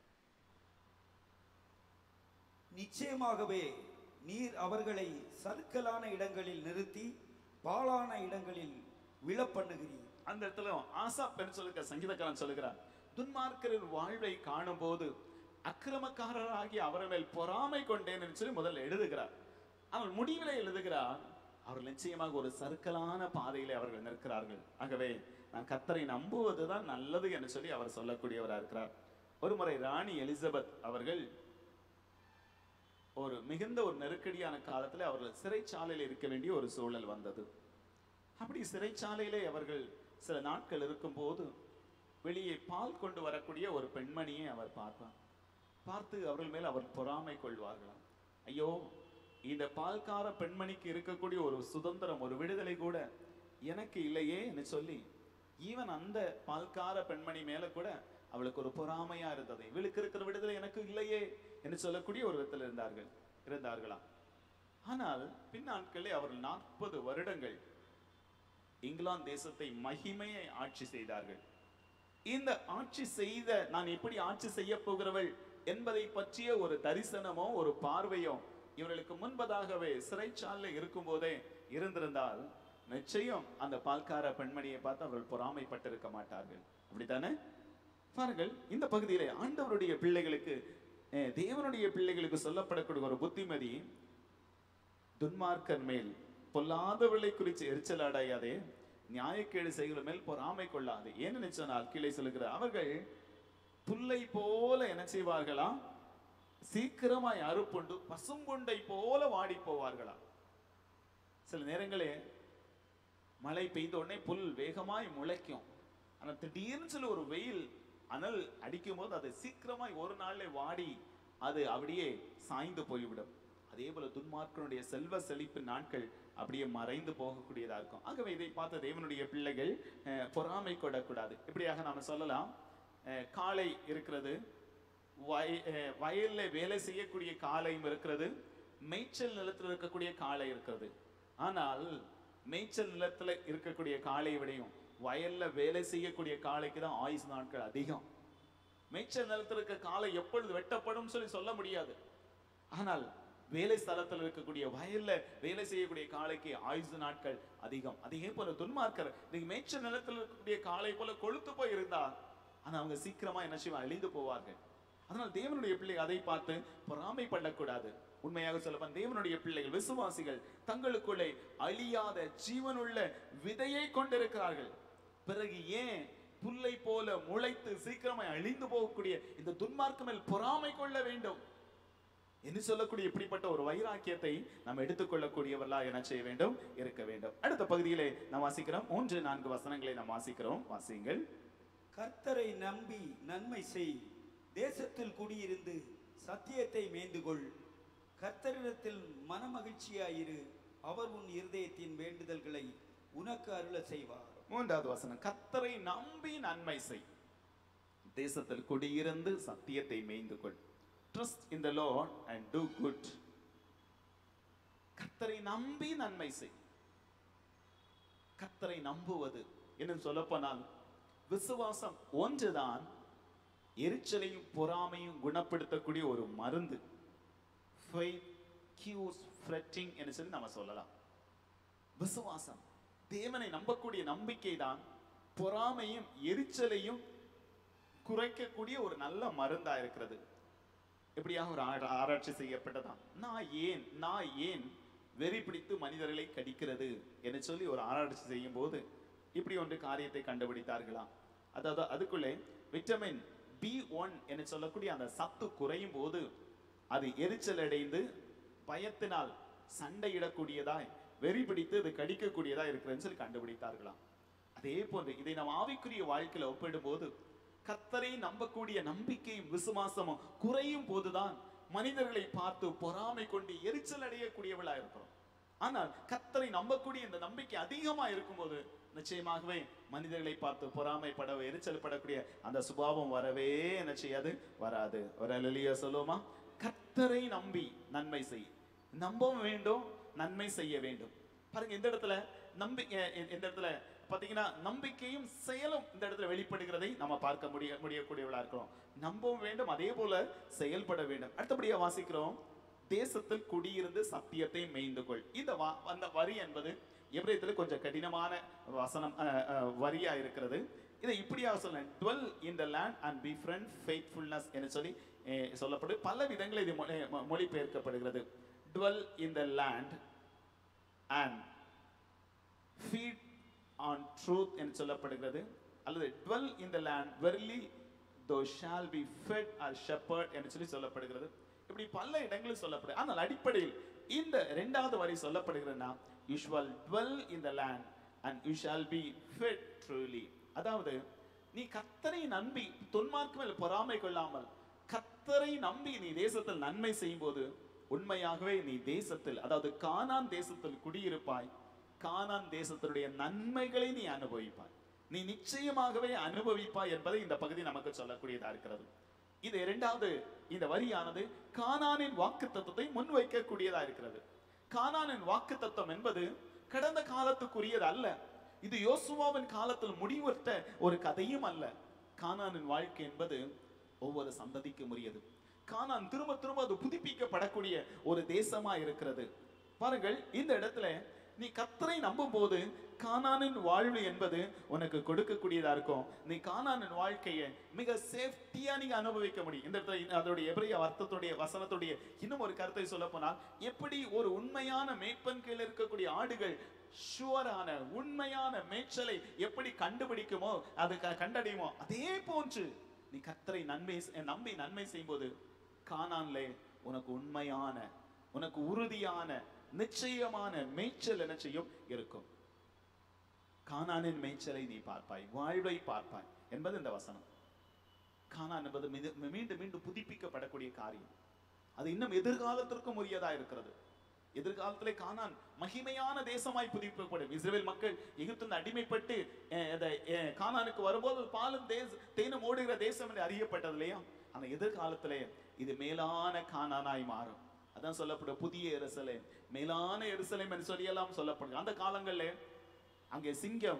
நிச்சயமாகவே நீர் அவர்களை சறுக்கலான இடங்களில் நிறுத்தி பாழான இடங்களில் விழப்பண்ணுகிறீர் அந்த இடத்துல ஆசாப் என்று சொல்லுகிற சங்கீதக்காரன் சொல்லுகிறார் துன்மார்க்கரின் வாழ்வை காணும் போது அக்கிரமக்காரராகி அவர் மேல் பொறாமை கொண்டேன் என்று சொல்லி முதல்ல எழுதுகிறார் ஆனால் முடிவிலே எழுதுகிறார் அவர் நிச்சயமாக ஒரு சறுக்கலான பாதையிலே அவர்கள் நிற்கிறார்கள் ஆகவே நான் கத்தரை நம்புவதுதான் நல்லது என்று சொல்லி அவர் சொல்லக்கூடியவராக இருக்கிறார் ஒருமுறை ராணி எலிசபெத் அவர்கள் ஒரு மிகுந்த ஒரு நெருக்கடியான காலத்துல அவர்கள் சிறைச்சாலையில் இருக்க வேண்டிய ஒரு சூழல் வந்தது அப்படி சிறைச்சாலையிலே அவர்கள் சில நாட்கள் இருக்கும்போது வெளியே பால் கொண்டு வரக்கூடிய ஒரு பெண்மணியை அவர் பார்ப்பார் பார்த்து அவர்கள் மேல் அவர் பொறாமை கொள்வார்களாம் ஐயோ இந்த பால்கார பெண்மணிக்கு இருக்கக்கூடிய ஒரு சுதந்திரம் ஒரு விடுதலை கூட எனக்கு இல்லையே என்று சொல்லி ஈவன் அந்த பால்கார பெண்மணி மேல கூட அவளுக்கு ஒரு பொறாமையா இருந்தது இவளுக்கு இருக்கிற விடுதலை எனக்கு இல்லையே என்று சொல்லக்கூடிய ஒரு விதத்தில் இருந்தார்கள் இருந்தார்களாம் ஆனால் பின்னாட்களே அவர்கள் நாற்பது வருடங்கள் இங்கிலாந்து தேசத்தை மகிமையை ஆட்சி செய்தார்கள் இந்த ஆட்சி செய்த நான் எப்படி ஆட்சி செய்ய போகிறவள் என்பதை பற்றிய ஒரு தரிசனமோ ஒரு பார்வையோ இவர்களுக்கு முன்பதாகவே சிறைச்சாலையில் இருக்கும் போதே இருந்திருந்தால் நிச்சயம் அந்த பால்கார பெண்மணியை பார்த்து அவர்கள் பொறாமைப்பட்டிருக்க மாட்டார்கள் அப்படித்தானே பாருங்கள் இந்த பகுதியிலே ஆண்டவருடைய பிள்ளைகளுக்கு அஹ், தேவனுடைய பிள்ளைகளுக்கு சொல்லப்படக்கூடிய ஒரு புத்திமதி துன்மார்க்கன் மேல் பொல்லாதவர்களை குறித்து எரிச்சல் அடையாதே நியாயக்கேடு செய்கிற மேல் பொறாமை கொள்ளாது ஏன்னு சொன்னால் கீழே சொல்லுகிற அவர்கள் புல்லை போல என்ன செய்வார்களா சீக்கிரமாய் அறுப்புண்டு பசும்புண்டை போல வாடி போவார்களா சில நேரங்களே மழை பெய்த உடனே புல் வேகமாய் முளைக்கும் ஆனா திடீர்னு சொல்லி ஒரு வெயில் அனல் அடிக்கும் போது அது சீக்கிரமாய் ஒரு நாள்ல வாடி அது அப்படியே சாய்ந்து போய்விடும் அதே போல துன்மார்க்கனுடைய செல்வ செழிப்பு நாட்கள் அப்படியே மறைந்து போகக்கூடியதா இருக்கும் ஆகவே இதை பார்த்த தேவனுடைய பிள்ளைகள் அஹ், பொறாமை கொள்ளக்கூடாது இப்படியாக நாம சொல்லலாம் அஹ், காளை இருக்கிறது வய அஹ், வயல்ல வேலை செய்யக்கூடிய காளையும் இருக்கிறது மேய்ச்சல் நிலத்தில் இருக்கக்கூடிய காளை இருக்கிறது ஆனால் மேய்ச்சல் நிலத்துல இருக்கக்கூடிய காளையை விடையும் வயல்ல வேலை செய்யக்கூடிய காளைக்கு தான் ஆயுசு நாட்கள் அதிகம் மேய்ச்சல் நிலத்தில் இருக்க காளை எப்பொழுது வெட்டப்படும் சொல்லி சொல்ல முடியாது ஆனால் வேலை ஸ்தலத்தில் இருக்கக்கூடிய வயல்ல வேலை செய்யக்கூடிய காளைக்கு ஆயுசு நாட்கள் அதிகம் அதே போல துன்மார்க்கர் நீங்க மேய்ச்சல் நிலத்தில் இருக்கக்கூடிய காளை போல கொழுத்து போய் இருந்தா ஆனா அவங்க சீக்கிரமா என்ன செய்வாங்க அழிந்து போவார்கள் அதனால் தேவனுடைய பிள்ளைகள் அதை பார்த்து பொறாமைப்படக்கூடாது உண்மையாக சொல்லப்போனால் தேவனுடைய பிள்ளைகள் விசுவாசிகள் தங்களுக்குள்ளே அழியாத ஜீவனுள்ள விதையை கொண்டிருக்கிறார்கள் பிறகு ஏன் புல்லை போல முளைத்து சீக்கிரமாய் அழிந்து போகக்கூடிய இந்த துன்மார்க்க மேல் பொறாமை கொள்ள வேண்டும் என்று சொல்லக்கூடிய இப்படிப்பட்ட ஒரு வைராக்கியத்தை நாம் எடுத்துக்கொள்ளக்கூடியவர்களா என்ன செய்ய வேண்டும் இருக்க வேண்டும் அடுத்த பகுதியிலே நாம் வாசிக்கிறோம் மூன்று நான்கு வசனங்களை நாம் வாசிக்கிறோம் வாசியுங்கள் கர்த்தரை நம்பி நன்மை செய் தேசத்தில் குடியிருந்து சத்தியத்தை மேய்ந்துகொள் கர்த்தரிடத்தில் மனமகிழ்ச்சியாயிரு அவர் உன் இருதயத்தின் வேண்டுதல்களை உனக்கு அருள செய்வார் மூன்றாவது வசனம் கத்தரை நம்பி நன்மை செய் தேசத்தில் குடியிருந்து சத்தியத்தை மேய்ந்து கொள் trust in the Lord and do good கத்தரை நம்பி நன்மை செய் கத்தரை நம்புவது என்னும் சொல்லப்போனால் விசுவாசம் ஒன்றுதான் எரிச்சலையும் பொறாமையும் குணப்படுத்தக்கூடிய ஒரு மருந்து Faith cures fretting என்று சொல்லி நம்ம சொல்லலாம் விசுவாசம் தேவனை நம்பக்கூடிய நம்பிக்கை தான் பொறாமையும் எரிச்சலையும் குறைக்கக்கூடிய ஒரு நல்ல மருந்தா இருக்கிறது எப்படியாக ஒரு ஆரா- ஆராய்ச்சி செய்யப்பட்டதாம் நான் ஏன் நான் ஏன் வெறி பிடித்து மனிதர்களை கடிக்கிறது என்று சொல்லி ஒரு ஆராய்ச்சி செய்யும் போது இப்படி ஒன்று காரியத்தை கண்டுபிடித்தார்களாம் அதாவது அதுக்குள்ளே விட்டமின் பி ஒன் என்று சொல்லக்கூடிய அந்த சத்து குறையும் போது அது எரிச்சல் அடைந்து பயத்தினால் சண்டையிடக்கூடியதாய் வெறி பிடித்து அது கடிக்கக்கூடியதா இருக்கிறதுன்னு சொல்லி கண்டுபிடித்தார்களாம் அதே போன்று இதை நாம் ஆவிக்குரிய வாழ்க்கையில ஒப்பிடும்போது கத்தரை நம்பக்கூடிய நம்பிக்கையும் விசுவாசமும் குறையும் போதுதான் மனிதர்களை பார்த்து பொறாமை கொண்டு எரிச்சல் அடையக்கூடியவளா இருக்கிறோம் ஆனால் கத்தரை நம்பக்கூடிய இந்த நம்பிக்கை அதிகமா இருக்கும்போது நிச்சயமாகவே மனிதர்களை பார்த்து பொறாமைப்பட எரிச்சல் படக்கூடிய அந்த சுபாவம் வரவே என்ன செய்யாது வராது ஒரு அலலியா சொல்லுவோமா கத்தரை நம்பி நன்மை செய் நம்பவும் வேண்டும் நன்மை செய்ய வேண்டும் பாருங்க இந்த இடத்துல நம்பி அஹ் இந்த இந்த இடத்துல பாத்தீங்கன்னா நம்பிக்கையும் செயலும் இந்த இடத்துல வெளிப்படுகிறதை நம்ம பார்க்க முடிய முடியக்கூடியவளா இருக்கிறோம் நம்பவும் வேண்டும் அதே போல செயல்பட வேண்டும் அடுத்தபடியா வாசிக்கிறோம் தேசத்தில் குடியிருந்து சத்தியத்தை மேய்ந்து கொள் இந்த வா அந்த வரி என்பது எவ்விதத்தில் கொஞ்சம் கடினமான வசனம் அஹ், அஹ், வரியா இருக்கிறது இதை இப்படியாக சொல்ல dwell in the land and be friend faithfulness என்று சொல்லி அஹ், சொல்லப்படு பல விதங்கள் இது மொழி- மொ- மொழிபெயர்க்கப்படுகிறது dwell in the land and feed on truth என்று சொல்லப்படுகிறது அல்லது dwell in the land verily thou shall be fed or shepherd என்று சொல்லி சொல்லப்படுகிறது இப்படி பல இடங்களில் சொல்லப்படுது ஆனால் அடிப்படையில் இந்த இரண்டாவது வரி சொல்லப்படுகிறதுனா you shall dwell in the land and you shall be fed truly அதாவது நீ கத்தரை நம்பி தொன்மார்க்கு மேல் பொறாமை கொள்ளாமல் கத்தரை நம்பி நீ தேசத்தில் நன்மை செய்யும் போது உண்மையாகவே நீ தேசத்தில் அதாவது கானான் தேசத்தில் குடியிருப்பாய் கானான் தேசத்தினுடைய நன்மைகளை நீ அனுபவிப்பாய் நீ நிச்சயமாகவே அனுபவிப்பாய் என்பதை இந்த பகுதி நமக்கு சொல்லக்கூடியதா இருக்கிறது இது இரண்டாவது இந்த வரியானது கானானின் வாக்கு தத்துவத்தை முன்வைக்கக்கூடியதா இருக்கிறது கானானின் வாக்கு தத்துவம் என்பது கடந்த காலத்துக்குரியது அல்ல இது யோசுவாவின் காலத்தில் முடிவற்ற ஒரு கதையும் அல்ல கானானின் வாழ்க்கை என்பது ஒவ்வொரு சந்ததிக்கும் உரியது கானான் திரும்ப திரும்ப அது புதுப்பிக்கப்படக்கூடிய ஒரு தேசமா இருக்கிறது பாருங்கள் இந்த இடத்துல நீ கத்தரை நம்பும் போது கானானின் வாழ்வு என்பது உனக்கு கொடுக்கக்கூடியதா இருக்கும் நீ கானானின் வாழ்க்கையை மிக சேஃப்டியா நீங்க அனுபவிக்க முடியும் இந்த இடத்துல அதோடைய எபிரிய அர்த்தத்துடைய வசனத்துடைய இன்னும் ஒரு கருத்தை சொல்ல போனால் எப்படி ஒரு உண்மையான மேய்ப்பன் கீழ் இருக்கக்கூடிய ஆடுகள் ஷுவரான உண்மையான மேய்ச்சலை எப்படி கண்டுபிடிக்குமோ அது க- கண்டடையுமோ அதே போன்று நீ கத்தரை நன்மை செ- நம்பி நன்மை செய்யும்போது கானான்லே உனக்கு உண்மையான உனக்கு உறுதியான நிச்சயமான மேய்ச்சல் என்ன செய்யும் இருக்கும் கானானின் மேய்ச்சலை நீ பார்ப்பாய் வாழ்வை பார்ப்பாய் என்பது இந்த வசனம் கானான் என்பது மிது- மீண்டும் மீண்டும் புதுப்பிக்கப்படக்கூடிய காரியம் அது இன்னும் எதிர்காலத்திற்கும் உரியதா இருக்கிறது எதிர்காலத்திலே கானான் மகிமையான தேசமாய் புதுப்பிக்கப்படும் இஸ்ரேல் மக்கள் எகிப்திலிருந்து அடிமைப்பட்டு அஹ், இந்த, அஹ், கானானுக்கு வரும்போது ஒரு பாலும் தேச தேனும் ஓடுகிற தேசம் என்று அறியப்பட்டது இல்லையா ஆனா எதிர்காலத்திலே இது மேலான கானானாய் மாறும் அதான் சொல்லப்படும் புதிய எருசலேம் மேலான எருசலேம் என்று சொல்லியெல்லாம் சொல்லப்படுது அந்த காலங்களிலே அங்கே சிங்கம்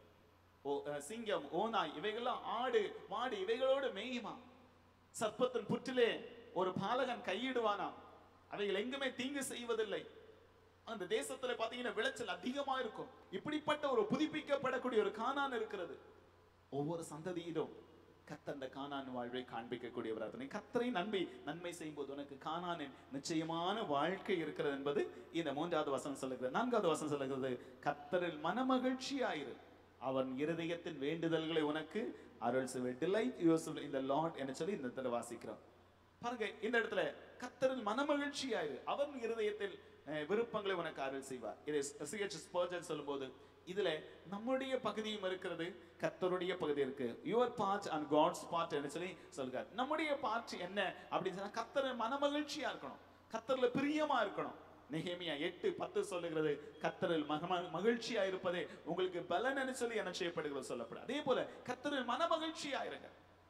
ஓ அஹ், சிங்கம் ஓநாய் இவைகள்லாம் ஆடு மாடு இவைகளோடு மேயுமா சர்ப்பத்தின் புற்றிலே ஒரு பாலகன் கையிடுவானாம் அவைகள் எங்குமே தீங்கு செய்வதில்லை அந்த தேசத்துல பாத்தீங்கன்னா விளைச்சல் அதிகமா இருக்கும் இப்படிப்பட்ட ஒரு புதுப்பிக்கப்படக்கூடிய ஒரு கானான் இருக்கிறது ஒவ்வொரு சந்ததியிலும் கத்தந்த கானான் வாழ்வை காண்பிக்கக்கூடியவராக நீ கத்தரை நம்பி நன்மை செய்யும்போது உனக்கு கானானின் நிச்சயமான வாழ்க்கை இருக்கிறது என்பது இந்த மூன்றாவது வசனம் சொல்லுகிறது நான்காவது வசனம் சொல்லுகிறது கத்தரில் மனமகிழ்ச்சியாயிரு அவன் இருதயத்தின் வேண்டுதல்களை உனக்கு அருள் செய்வேன் டிலைட் யூர் இந்த லார்ட் என்று சொல்லி இந்த இடத்துல வாசிக்கிறோம் பாருங்க இந்த இடத்துல கத்தரில் மனமகிழ்ச்சியாயிரு அவன் இருதயத்தில் அஹ், விருப்பங்களை உனக்கு அருள் செய்வார் இதை சிஹெச் ஸ்பர்ஜன் சொல்லும்போது இதுல நம்முடைய பகுதியும் இருக்கிறது கத்தருடைய பகுதி இருக்கு your part and God's part என்று சொல்லி சொல்கிறார் நம்முடைய பார்ட் என்ன அப்படின்னு சொன்னா கத்தர் மனமகிழ்ச்சியா இருக்கணும் கத்தர்ல பிரியமா இருக்கணும் நெகேமியா எட்டு பத்து சொல்லுகிறது கத்தரில் மகம மகிழ்ச்சியா இருப்பதே உங்களுக்கு பலன் சொல்லி என்ன செய்யப்படுகிறது சொல்லப்படும் அதே போல கத்தரில் மனமகிழ்ச்சியா இருங்க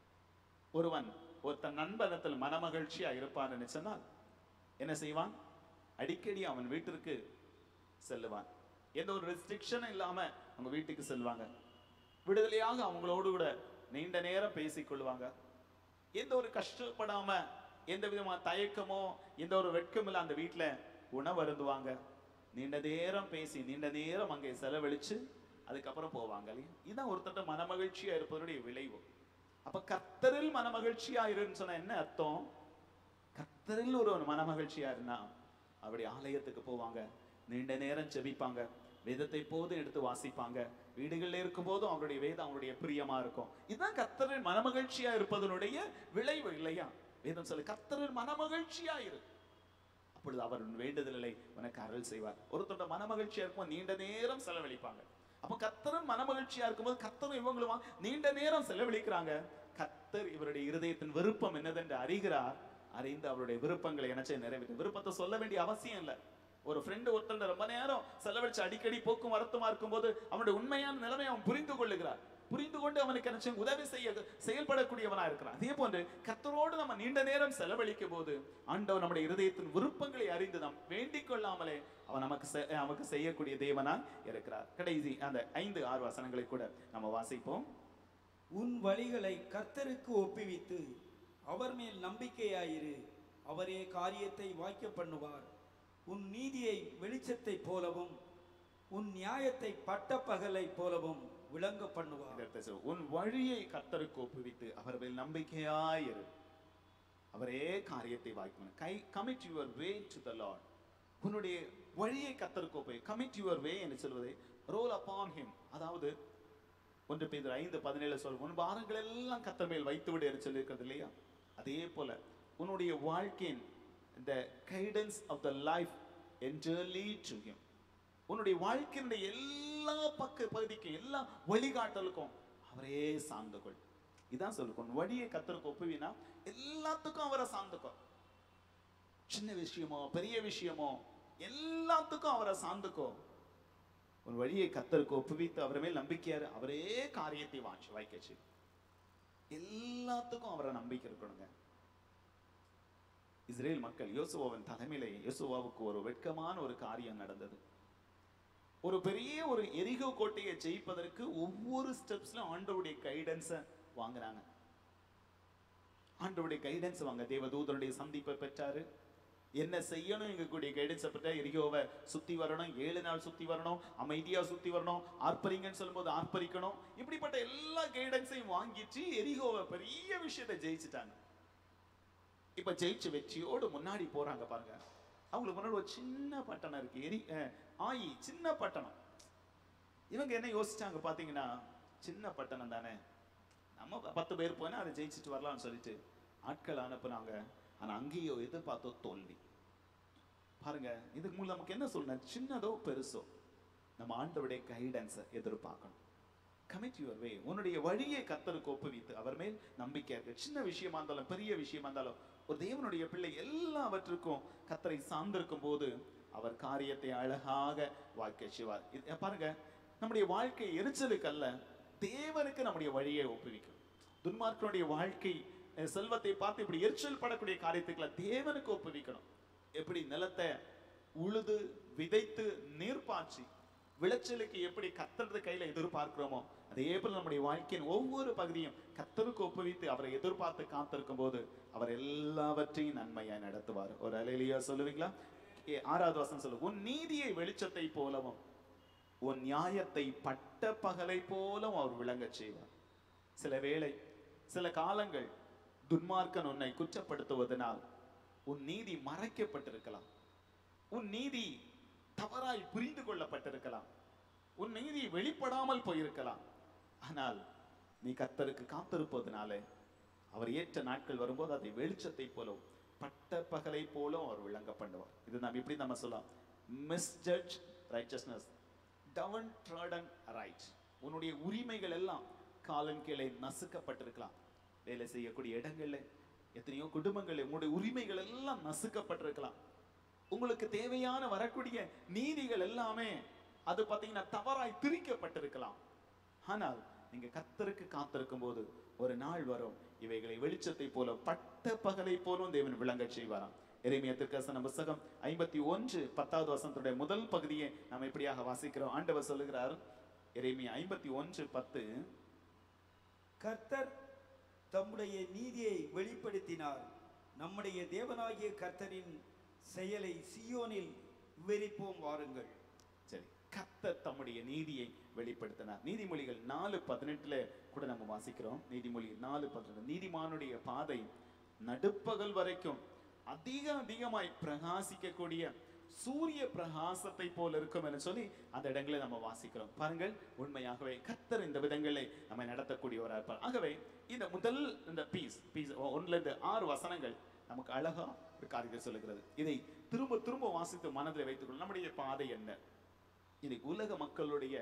ஒருவன் ஒருத்தன் நண்பனத்தில் மனமகிழ்ச்சியா இருப்பான்னு சொன்னால் என்ன செய்வான் அடிக்கடி அவன் வீட்டிற்கு செல்லுவான் எந்த ஒரு ரெஸ்ட்ரிக்ஷனும் இல்லாம அவங்க வீட்டுக்கு செல்வாங்க விடுதலையாக அவங்களோடு கூட நீண்ட நேரம் பேசிக் கொள்வாங்க எந்த ஒரு கஷ்டப்படாம எந்த விதமான தயக்கமோ எந்த ஒரு வெட்கம் இல்ல அந்த வீட்டுல உணவு அருந்துவாங்க நீண்ட நேரம் பேசி நீண்ட நேரம் அங்கே செலவழிச்சு அதுக்கப்புறம் போவாங்க இல்லையா இதுதான் ஒருத்தட்ட மனமகிழ்ச்சியா இருப்பதனுடைய விளைவு அப்ப கர்த்தரில் மனமகிழ்ச்சியா இருன்னு சொன்னா என்ன அர்த்தம் கர்த்தரில் ஒரு ஒரு மனமகிழ்ச்சியா இருந்தா அப்படி ஆலயத்துக்கு போவாங்க நீண்ட நேரம் ஜெபிப்பாங்க வேதத்தை போதும் எடுத்து வாசிப்பாங்க வீடுகளில் இருக்கும் போதும் அவருடைய வேதம் அவருடைய பிரியமா இருக்கும் இதுதான் கர்த்தரின் மனமகிழ்ச்சியா இருப்பதனுடைய விளைவு இல்லையா வேதம் சொல்லு கர்த்தரின் மனமகிழ்ச்சியா இரு அப்பொழுது அவர் உன் வேண்டுதலை உனக்கு அருள் செய்வார் ஒருத்தரோட மனமகிழ்ச்சியா இருக்கும்போது நீண்ட நேரம் செலவழிப்பாங்க அப்ப கத்தரும் மனமகிழ்ச்சியா இருக்கும்போது கத்தரும் இவங்களுமா நீண்ட நேரம் செலவழிக்கிறாங்க கத்தர் இவருடைய இருதயத்தின் விருப்பம் என்னதென்று அறிகிறார் அறிந்து அவருடைய விருப்பங்களை என்ன செய்ய நிறைவேற்ற விருப்பத்தை சொல்ல வேண்டிய அவசியம் இல்லை ஒரு ஃப்ரெண்டு ஒருத்தன் ரொம்ப நேரம் செலவழிச்சு அடிக்கடி போக்கும் வருத்தமா இருக்கும்போது அவனுடைய உண்மையான நிலைமை அவன் புரிந்து கொள்ளுகிறார் புரிந்து கொண்டு அவனுக்கு என்ன செய்யும்? உதவி செய்ய செயல்படக்கூடியவனா இருக்கிறான் அதே போன்று கர்த்தரோடு நம்ம நீண்ட நேரம் செலவழிக்கும் போது ஆண்டவர் நம்முடைய இருதயத்தின் விருப்பங்களை அறிந்து நாம் வேண்டிக் கொள்ளாமலே அவன் நமக்கு செ- நமக்கு செய்யக்கூடிய தேவனா இருக்கிறார் கடைசி அந்த ஐந்து ஆறு வசனங்களை கூட நம்ம வாசிப்போம் உன் வழிகளை கர்த்தருக்கு ஒப்புவித்து அவர் மேல் நம்பிக்கையாயிரு அவரே காரியத்தை வாய்க்க பண்ணுவார் உன் நீதியை வெளிச்சத்தைப் போலவும் உன் நியாயத்தை பட்டப்பகலை போலவும் விளங்க பண்ணுவார் இதற்கு சொல், உன் வழியை கர்த்தருக்கு ஒப்புவித்து அவர் மேல் நம்பிக்கையாயிரு அவரே காரியத்தை வாய்க்கணும் கை commit your way to the Lord உன்னுடைய வழியை கர்த்தருக்கு ஒப்பு கமிட் யுவர் வே என்று சொல்வதை ரோல் அப்பான் ஹிம் அதாவது ஒன்று பேர் ஐந்து பதினேழு சொல் உன் பாரங்கள் எல்லாம் கர்த்தர் மேல் வைத்து விடு என்று சொல்லியிருக்கிறது இல்லையா அதே போல உன்னுடைய வாழ்க்கையின் இந்த guidance of the life entirely to him உன்னுடைய வாழ்க்கையினுடைய எல்லா பக்க பகுதிக்கும் எல்லா வழிகாட்டலுக்கும் அவரே சார்ந்து கொள் இதான் சொல்லுக்கு உன் வழியை கத்தருக்கு ஒப்புவினா எல்லாத்துக்கும் அவரை சார்ந்துக்கோ சின்ன விஷயமோ பெரிய விஷயமோ எல்லாத்துக்கும் அவரை சார்ந்துக்கோ உன் வழியை கத்தருக்கு ஒப்புவித்து அவர் மேல் நம்பிக்கையாரு அவரே காரியத்தை வாங்கி வாய்க்கச்சு எல்லாத்துக்கும் அவரை நம்பிக்கை இருக்கணுங்க இஸ்ரேல் மக்கள் யோசுவாவின் தலைமையிலே யோசுவாவுக்கு ஒரு வெட்கமான ஒரு காரியம் நடந்தது ஒரு பெரிய ஒரு எரிகோ கோட்டையை ஜெயிப்பதற்கு ஒவ்வொரு ஸ்டெப்ஸ்ல ஆண்டவருடைய கைடன்ஸை வாங்குறாங்க ஆண்டவருடைய கைடன்ஸ் வாங்க தேவதூதனுடைய சந்திப்பை பெற்றாரு என்ன செய்யணும் எங்க கூடிய கைடன்ஸ் பெற்றா எரியோவை சுத்தி வரணும் ஏழு நாள் சுத்தி வரணும் அமைதியா சுத்தி வரணும் ஆர்ப்பரிங்கன்னு சொல்லும்போது ஆர்ப்பரிக்கணும் இப்படிப்பட்ட எல்லா கைடன்ஸையும் வாங்கிட்டு எரிகோவை பெரிய விஷயத்தை ஜெயிச்சுட்டாங்க இப்ப ஜெயிச்சு வெற்றியோடு முன்னாடி போறாங்க பாருங்க அவங்களுக்கு முன்னாடி ஒரு சின்ன பட்டணம் இருக்கு எரி அஹ், ஆயி சின்ன பட்டணம் இவங்க என்ன யோசிச்சாங்க பாத்தீங்கன்னா சின்ன பட்டணம் தானே நம்ம ப- பத்து பேர் போனா அதை ஜெயிச்சுட்டு வரலாம்னு சொல்லிட்டு ஆட்கள் அனுப்புனாங்க ஆனா அங்கேயோ எதிர்பார்த்தோ தோல்வி பாருங்க இதுக்கு மூலம் நமக்கு என்ன சொல்லணும் சின்னதோ பெருசோ நம்ம ஆண்டவருடைய கைடன்ஸை எதிர்பார்க்கணும் கமிட் யுவர் வே உன்னுடைய வழியை கத்தருக்கு ஒப்புவித்து அவர் மேல் நம்பிக்கை இருக்கு சின்ன விஷயமா இருந்தாலும் பெரிய விஷயமா இருந்தாலும் ஒரு தேவனுடைய பிள்ளை எல்லாவற்றுக்கும் கத்தரை சார்ந்திருக்கும் போது அவர் காரியத்தை அழகாக வாய்க்க செய்வார் இது பாருங்க நம்முடைய வாழ்க்கை எரிச்சலுக்கு அல்ல தேவனுக்கு நம்முடைய வழியை ஒப்புவிக்கும் துன்மார்க்கனுடைய வாழ்க்கை அஹ், செல்வத்தை பார்த்து இப்படி எரிச்சல் படக்கூடிய காரியத்துக்குள்ள தேவனுக்கு ஒப்புவிக்கணும் எப்படி நிலத்தை உழுது விதைத்து நீர் பாய்ச்சி விளைச்சலுக்கு எப்படி கத்தரது கையில எதிர்பார்க்கிறோமோ அதே போல நம்முடைய வாழ்க்கையின் ஒவ்வொரு பகுதியும் கத்தருக்கு ஒப்புவித்து அவரை எதிர்பார்த்து காத்திருக்கும் போது அவர் எல்லாவற்றையும் நன்மையா நடத்துவார் ஒரு அலையிலியா சொல்லுவீங்களா ஏ, ஆறாவது வசனம் சொல்லு உன் நீதியை வெளிச்சத்தை போலவும் உன் நியாயத்தை பட்ட பகலை போலவும் அவர் விளங்கச் செய்வார் சில வேளை சில காலங்கள் துன்மார்க்கன் உன்னை குற்றப்படுத்துவதனால் உன் நீதி மறைக்கப்பட்டிருக்கலாம் உன் நீதி தவறாய் புரிந்து கொள்ளப்பட்டிருக்கலாம் உன் நீதி வெளிப்படாமல் போயிருக்கலாம் ஆனால் நீ கர்த்தருக்கு காத்திருப்பதனாலே அவர் ஏற்ற நாட்கள் வரும்போது அதை வெளிச்சத்தை போலவும் பட்ட பகலை போலும் அவர் விளங்க பண்ணுவார் இது நாம் இப்படி நம்ம சொல்லலாம் misjudge righteousness down trodden right உன்னுடைய உரிமைகள் எல்லாம் காலன் கீழே நசுக்கப்பட்டிருக்கலாம் வேலை செய்யக்கூடிய இடங்கள்ல எத்தனையோ குடும்பங்கள் உங்களுடைய உரிமைகள் எல்லாம் நசுக்கப்பட்டிருக்கலாம் உங்களுக்கு தேவையான வரக்கூடிய நீதிகள் எல்லாமே அது பார்த்தீங்கன்னா தவறாய் திரிக்கப்பட்டிருக்கலாம் ஆனால் நீங்க கர்த்தருக்கு காத்திருக்கும் போது ஒரு நாள் வரும் இவைகளை வெளிச்சத்தை போல பட்ட பகலை போலும் தேவன் விளங்கச் செய்வாராம் எரேமியா திருக்கசன புஸ்தகம் ஐம்பத்தி ஒன்று பத்தாவது வசனத்துடைய முதல் பகுதியை நாம் இப்படியாக வாசிக்கிறோம் ஆண்டவர் சொல்லுகிறார் எரேமியா ஐம்பத்தி ஒன்று பத்து கர்த்தர் தம்முடைய நீதியை வெளிப்படுத்தினார் நம்முடைய தேவனாகிய கர்த்தரின் செயலை சியோனில் விவரிப்போம் வாருங்கள் சரி கர்த்தர் தம்முடைய நீதியை வெளிப்படுத்தினார் நீதிமொழிகள் நாலு பதினெட்டுல கூட நம்ம வாசிக்கிறோம் நீதிமொழி நாலு பதினெட்டு நீதிமானுடைய பாதை நடுப்பகல் வரைக்கும் அதிக அதிகமாய் பிரகாசிக்கக்கூடிய சூரிய பிரகாசத்தை போல இருக்கும் என்று சொல்லி அந்த இடங்களை நம்ம வாசிக்கிறோம் பாருங்கள் உண்மையாகவே கர்த்தர் இந்த விதங்களை நம்ம நடத்தக்கூடியவராக இருப்பார் ஆகவே இந்த முதல் இந்த பீஸ் பீஸ் ஒன்றுல இருந்து ஆறு வசனங்கள் நமக்கு அழகா ஒரு காரியத்தை சொல்லுகிறது இதை திரும்ப திரும்ப வாசித்து மனதில் வைத்துக்கொள்ள நம்முடைய பாதை என்ன இன்னைக்கு உலக மக்களுடைய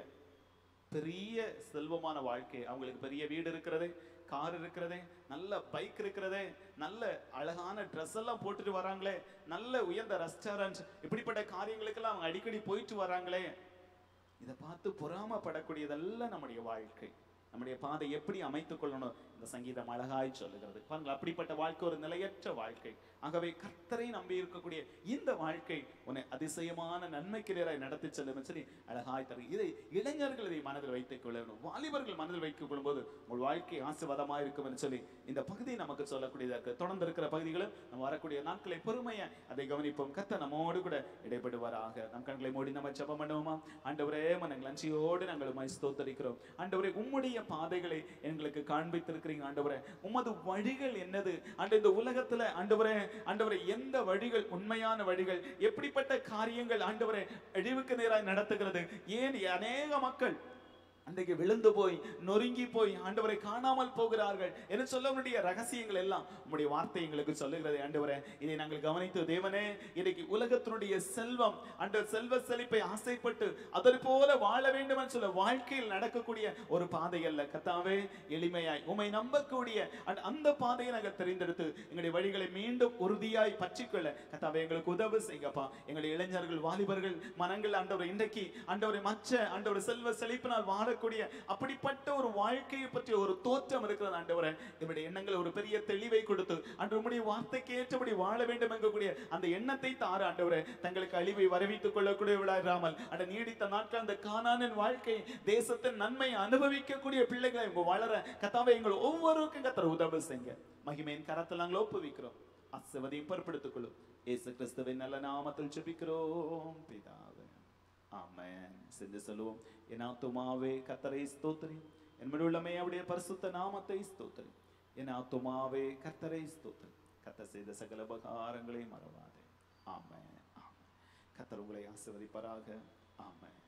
பெரிய செல்வமான வாழ்க்கை அவங்களுக்கு பெரிய வீடு இருக்கிறது கார் இருக்கிறதே நல்ல பைக் இருக்கிறதே நல்ல அழகான ட்ரெஸ் எல்லாம் போட்டுட்டு வராங்களே நல்ல உயர்ந்த ரெஸ்டாரண்ட் இப்படிப்பட்ட காரியங்களுக்கெல்லாம் அவங்க அடிக்கடி போயிட்டு வராங்களே இதை பார்த்து பொறாமப்படக்கூடியதெல்லாம் நம்முடைய வாழ்க்கை நம்முடைய பாதை எப்படி அமைத்துக் கொள்ளணும் இந்த சங்கீதம் அழகாய் சொல்லுகிறது பாருங்கள் அப்படிப்பட்ட வாழ்க்கை ஒரு நிலையற்ற வாழ்க்கை ஆகவே கர்த்தரை நம்பி இருக்கக்கூடிய இந்த வாழ்க்கை உன்னை அதிசயமான நன்மைக்கு நேராய் நடத்தி செல்லும் சொல்லி அழகாய் தரு இதை இளைஞர்கள் இதை மனதில் வைத்துக் கொள்ளணும் வாலிபர்கள் மனதில் வைத்துக் கொள்ளும்போது உங்கள் வாழ்க்கை ஆசீர்வாதமா இருக்கும் என்று சொல்லி இந்த பகுதி நமக்கு சொல்லக்கூடியதா இருக்கு தொடர்ந்து இருக்கிற பகுதிகளும் நம்ம வரக்கூடிய நாட்களை பொறுமையா அதை கவனிப்போம் கத்த நம்மோடு கூட இடைப்படுவாராக நம் கண்களை மூடி நம்ம ஜெபம் பண்ணுவோமா ஆண்டவரே மனங்கள் அஞ்சியோடு நாங்கள் உம்மை ஸ்தோத்தரிக்கிறோம் ஆண்டவரே உம்முடைய பாதைகளை எங்களுக்கு காண்பித்திருக்கிறீங்க ஆண்டவரே உமது வழிகள் என்னது ஆண்டு இந்த உலகத்துல ஆண்டவரே ஆண்டவரே எந்த வழிகள் உண்மையான வழிகள் எப்படிப்பட்ட காரியங்கள் ஆண்டவரே அழிவுக்கு நேராய் நடத்துகிறது ஏன் அநேக மக்கள் அன்றைக்கு விழுந்து போய் நொறுங்கி போய் ஆண்டவரை காணாமல் போகிறார்கள் என்று சொல்ல வேண்டிய ரகசியங்கள் எல்லாம் உம்முடைய வார்த்தை எங்களுக்கு சொல்லுகிறது ஆண்டவரே இதை நாங்கள் கவனித்து தேவனே இன்னைக்கு உலகத்தினுடைய செல்வம் அந்த செல்வ செழிப்பை ஆசைப்பட்டு அதற்கு போல வாழ வேண்டும் என்று சொல்ல வாழ்க்கையில் நடக்கக்கூடிய ஒரு பாதை அல்ல கத்தாவே எளிமையாய் உமை நம்பக்கூடிய அந்த- அந்த பாதையை நாங்கள் தெரிந்தெடுத்து எங்களுடைய வழிகளை மீண்டும் உறுதியாய் பற்றிக்கொள்ள கத்தாவே எங்களுக்கு உதவு செய்யப்பா எங்களுடைய இளைஞர்கள் வாலிபர்கள் மனங்கள் ஆண்டவர் இன்றைக்கு ஆண்டவரை மற்ற ஆண்டவர் செல்வ செழிப்பினால் வாழ வாழக்கூடிய அப்படிப்பட்ட ஒரு வாழ்க்கையை பற்றிய ஒரு தோற்றம் இருக்கிறது ஆண்டவரே என்னுடைய எண்ணங்களை ஒரு பெரிய தெளிவை கொடுத்து அன்று உம்முடைய வார்த்தைக்கு ஏற்றபடி வாழ வேண்டும் என்கக்கூடிய அந்த எண்ணத்தை தார ஆண்டவரே தங்களுக்கு அழிவை வரவித்துக் கொள்ளக்கூடியவளாயிராமல் அந்த நீடித்த நாட்கள் அந்த கானானின் வாழ்க்கை தேசத்தின் நன்மை அனுபவிக்கக்கூடிய பிள்ளைகளை உங்க வளர கத்தாவை எங்கள் ஒவ்வொருவருக்கும் கத்தர் உதவி செய்யுங்க மகிமையின் கரத்தில் நாங்கள் ஒப்புவிக்கிறோம் அசவதையும் பொறுப்படுத்திக் கொள்ளும் இயேசு கிறிஸ்துவின் நல்ல நாமத்தில் ஜெபிக்கிறோம் பிதாவே ஆமென் சென்று சொல்லுவோம் என் ஆத்துமாவே கத்தரை ஸ்தோத்திரி என் உள்ளமே அவருடைய பரிசுத்த நாமத்தை ஸ்தோத்திரி என் ஆத்துமாவே கத்தரை ஸ்தோத்திரி கத்த செய்த சகல உபகாரங்களை மறவாதே ஆமென் ஆமென் கத்தர் உங்களை ஆசிர்வதிப்பாராக ஆமென்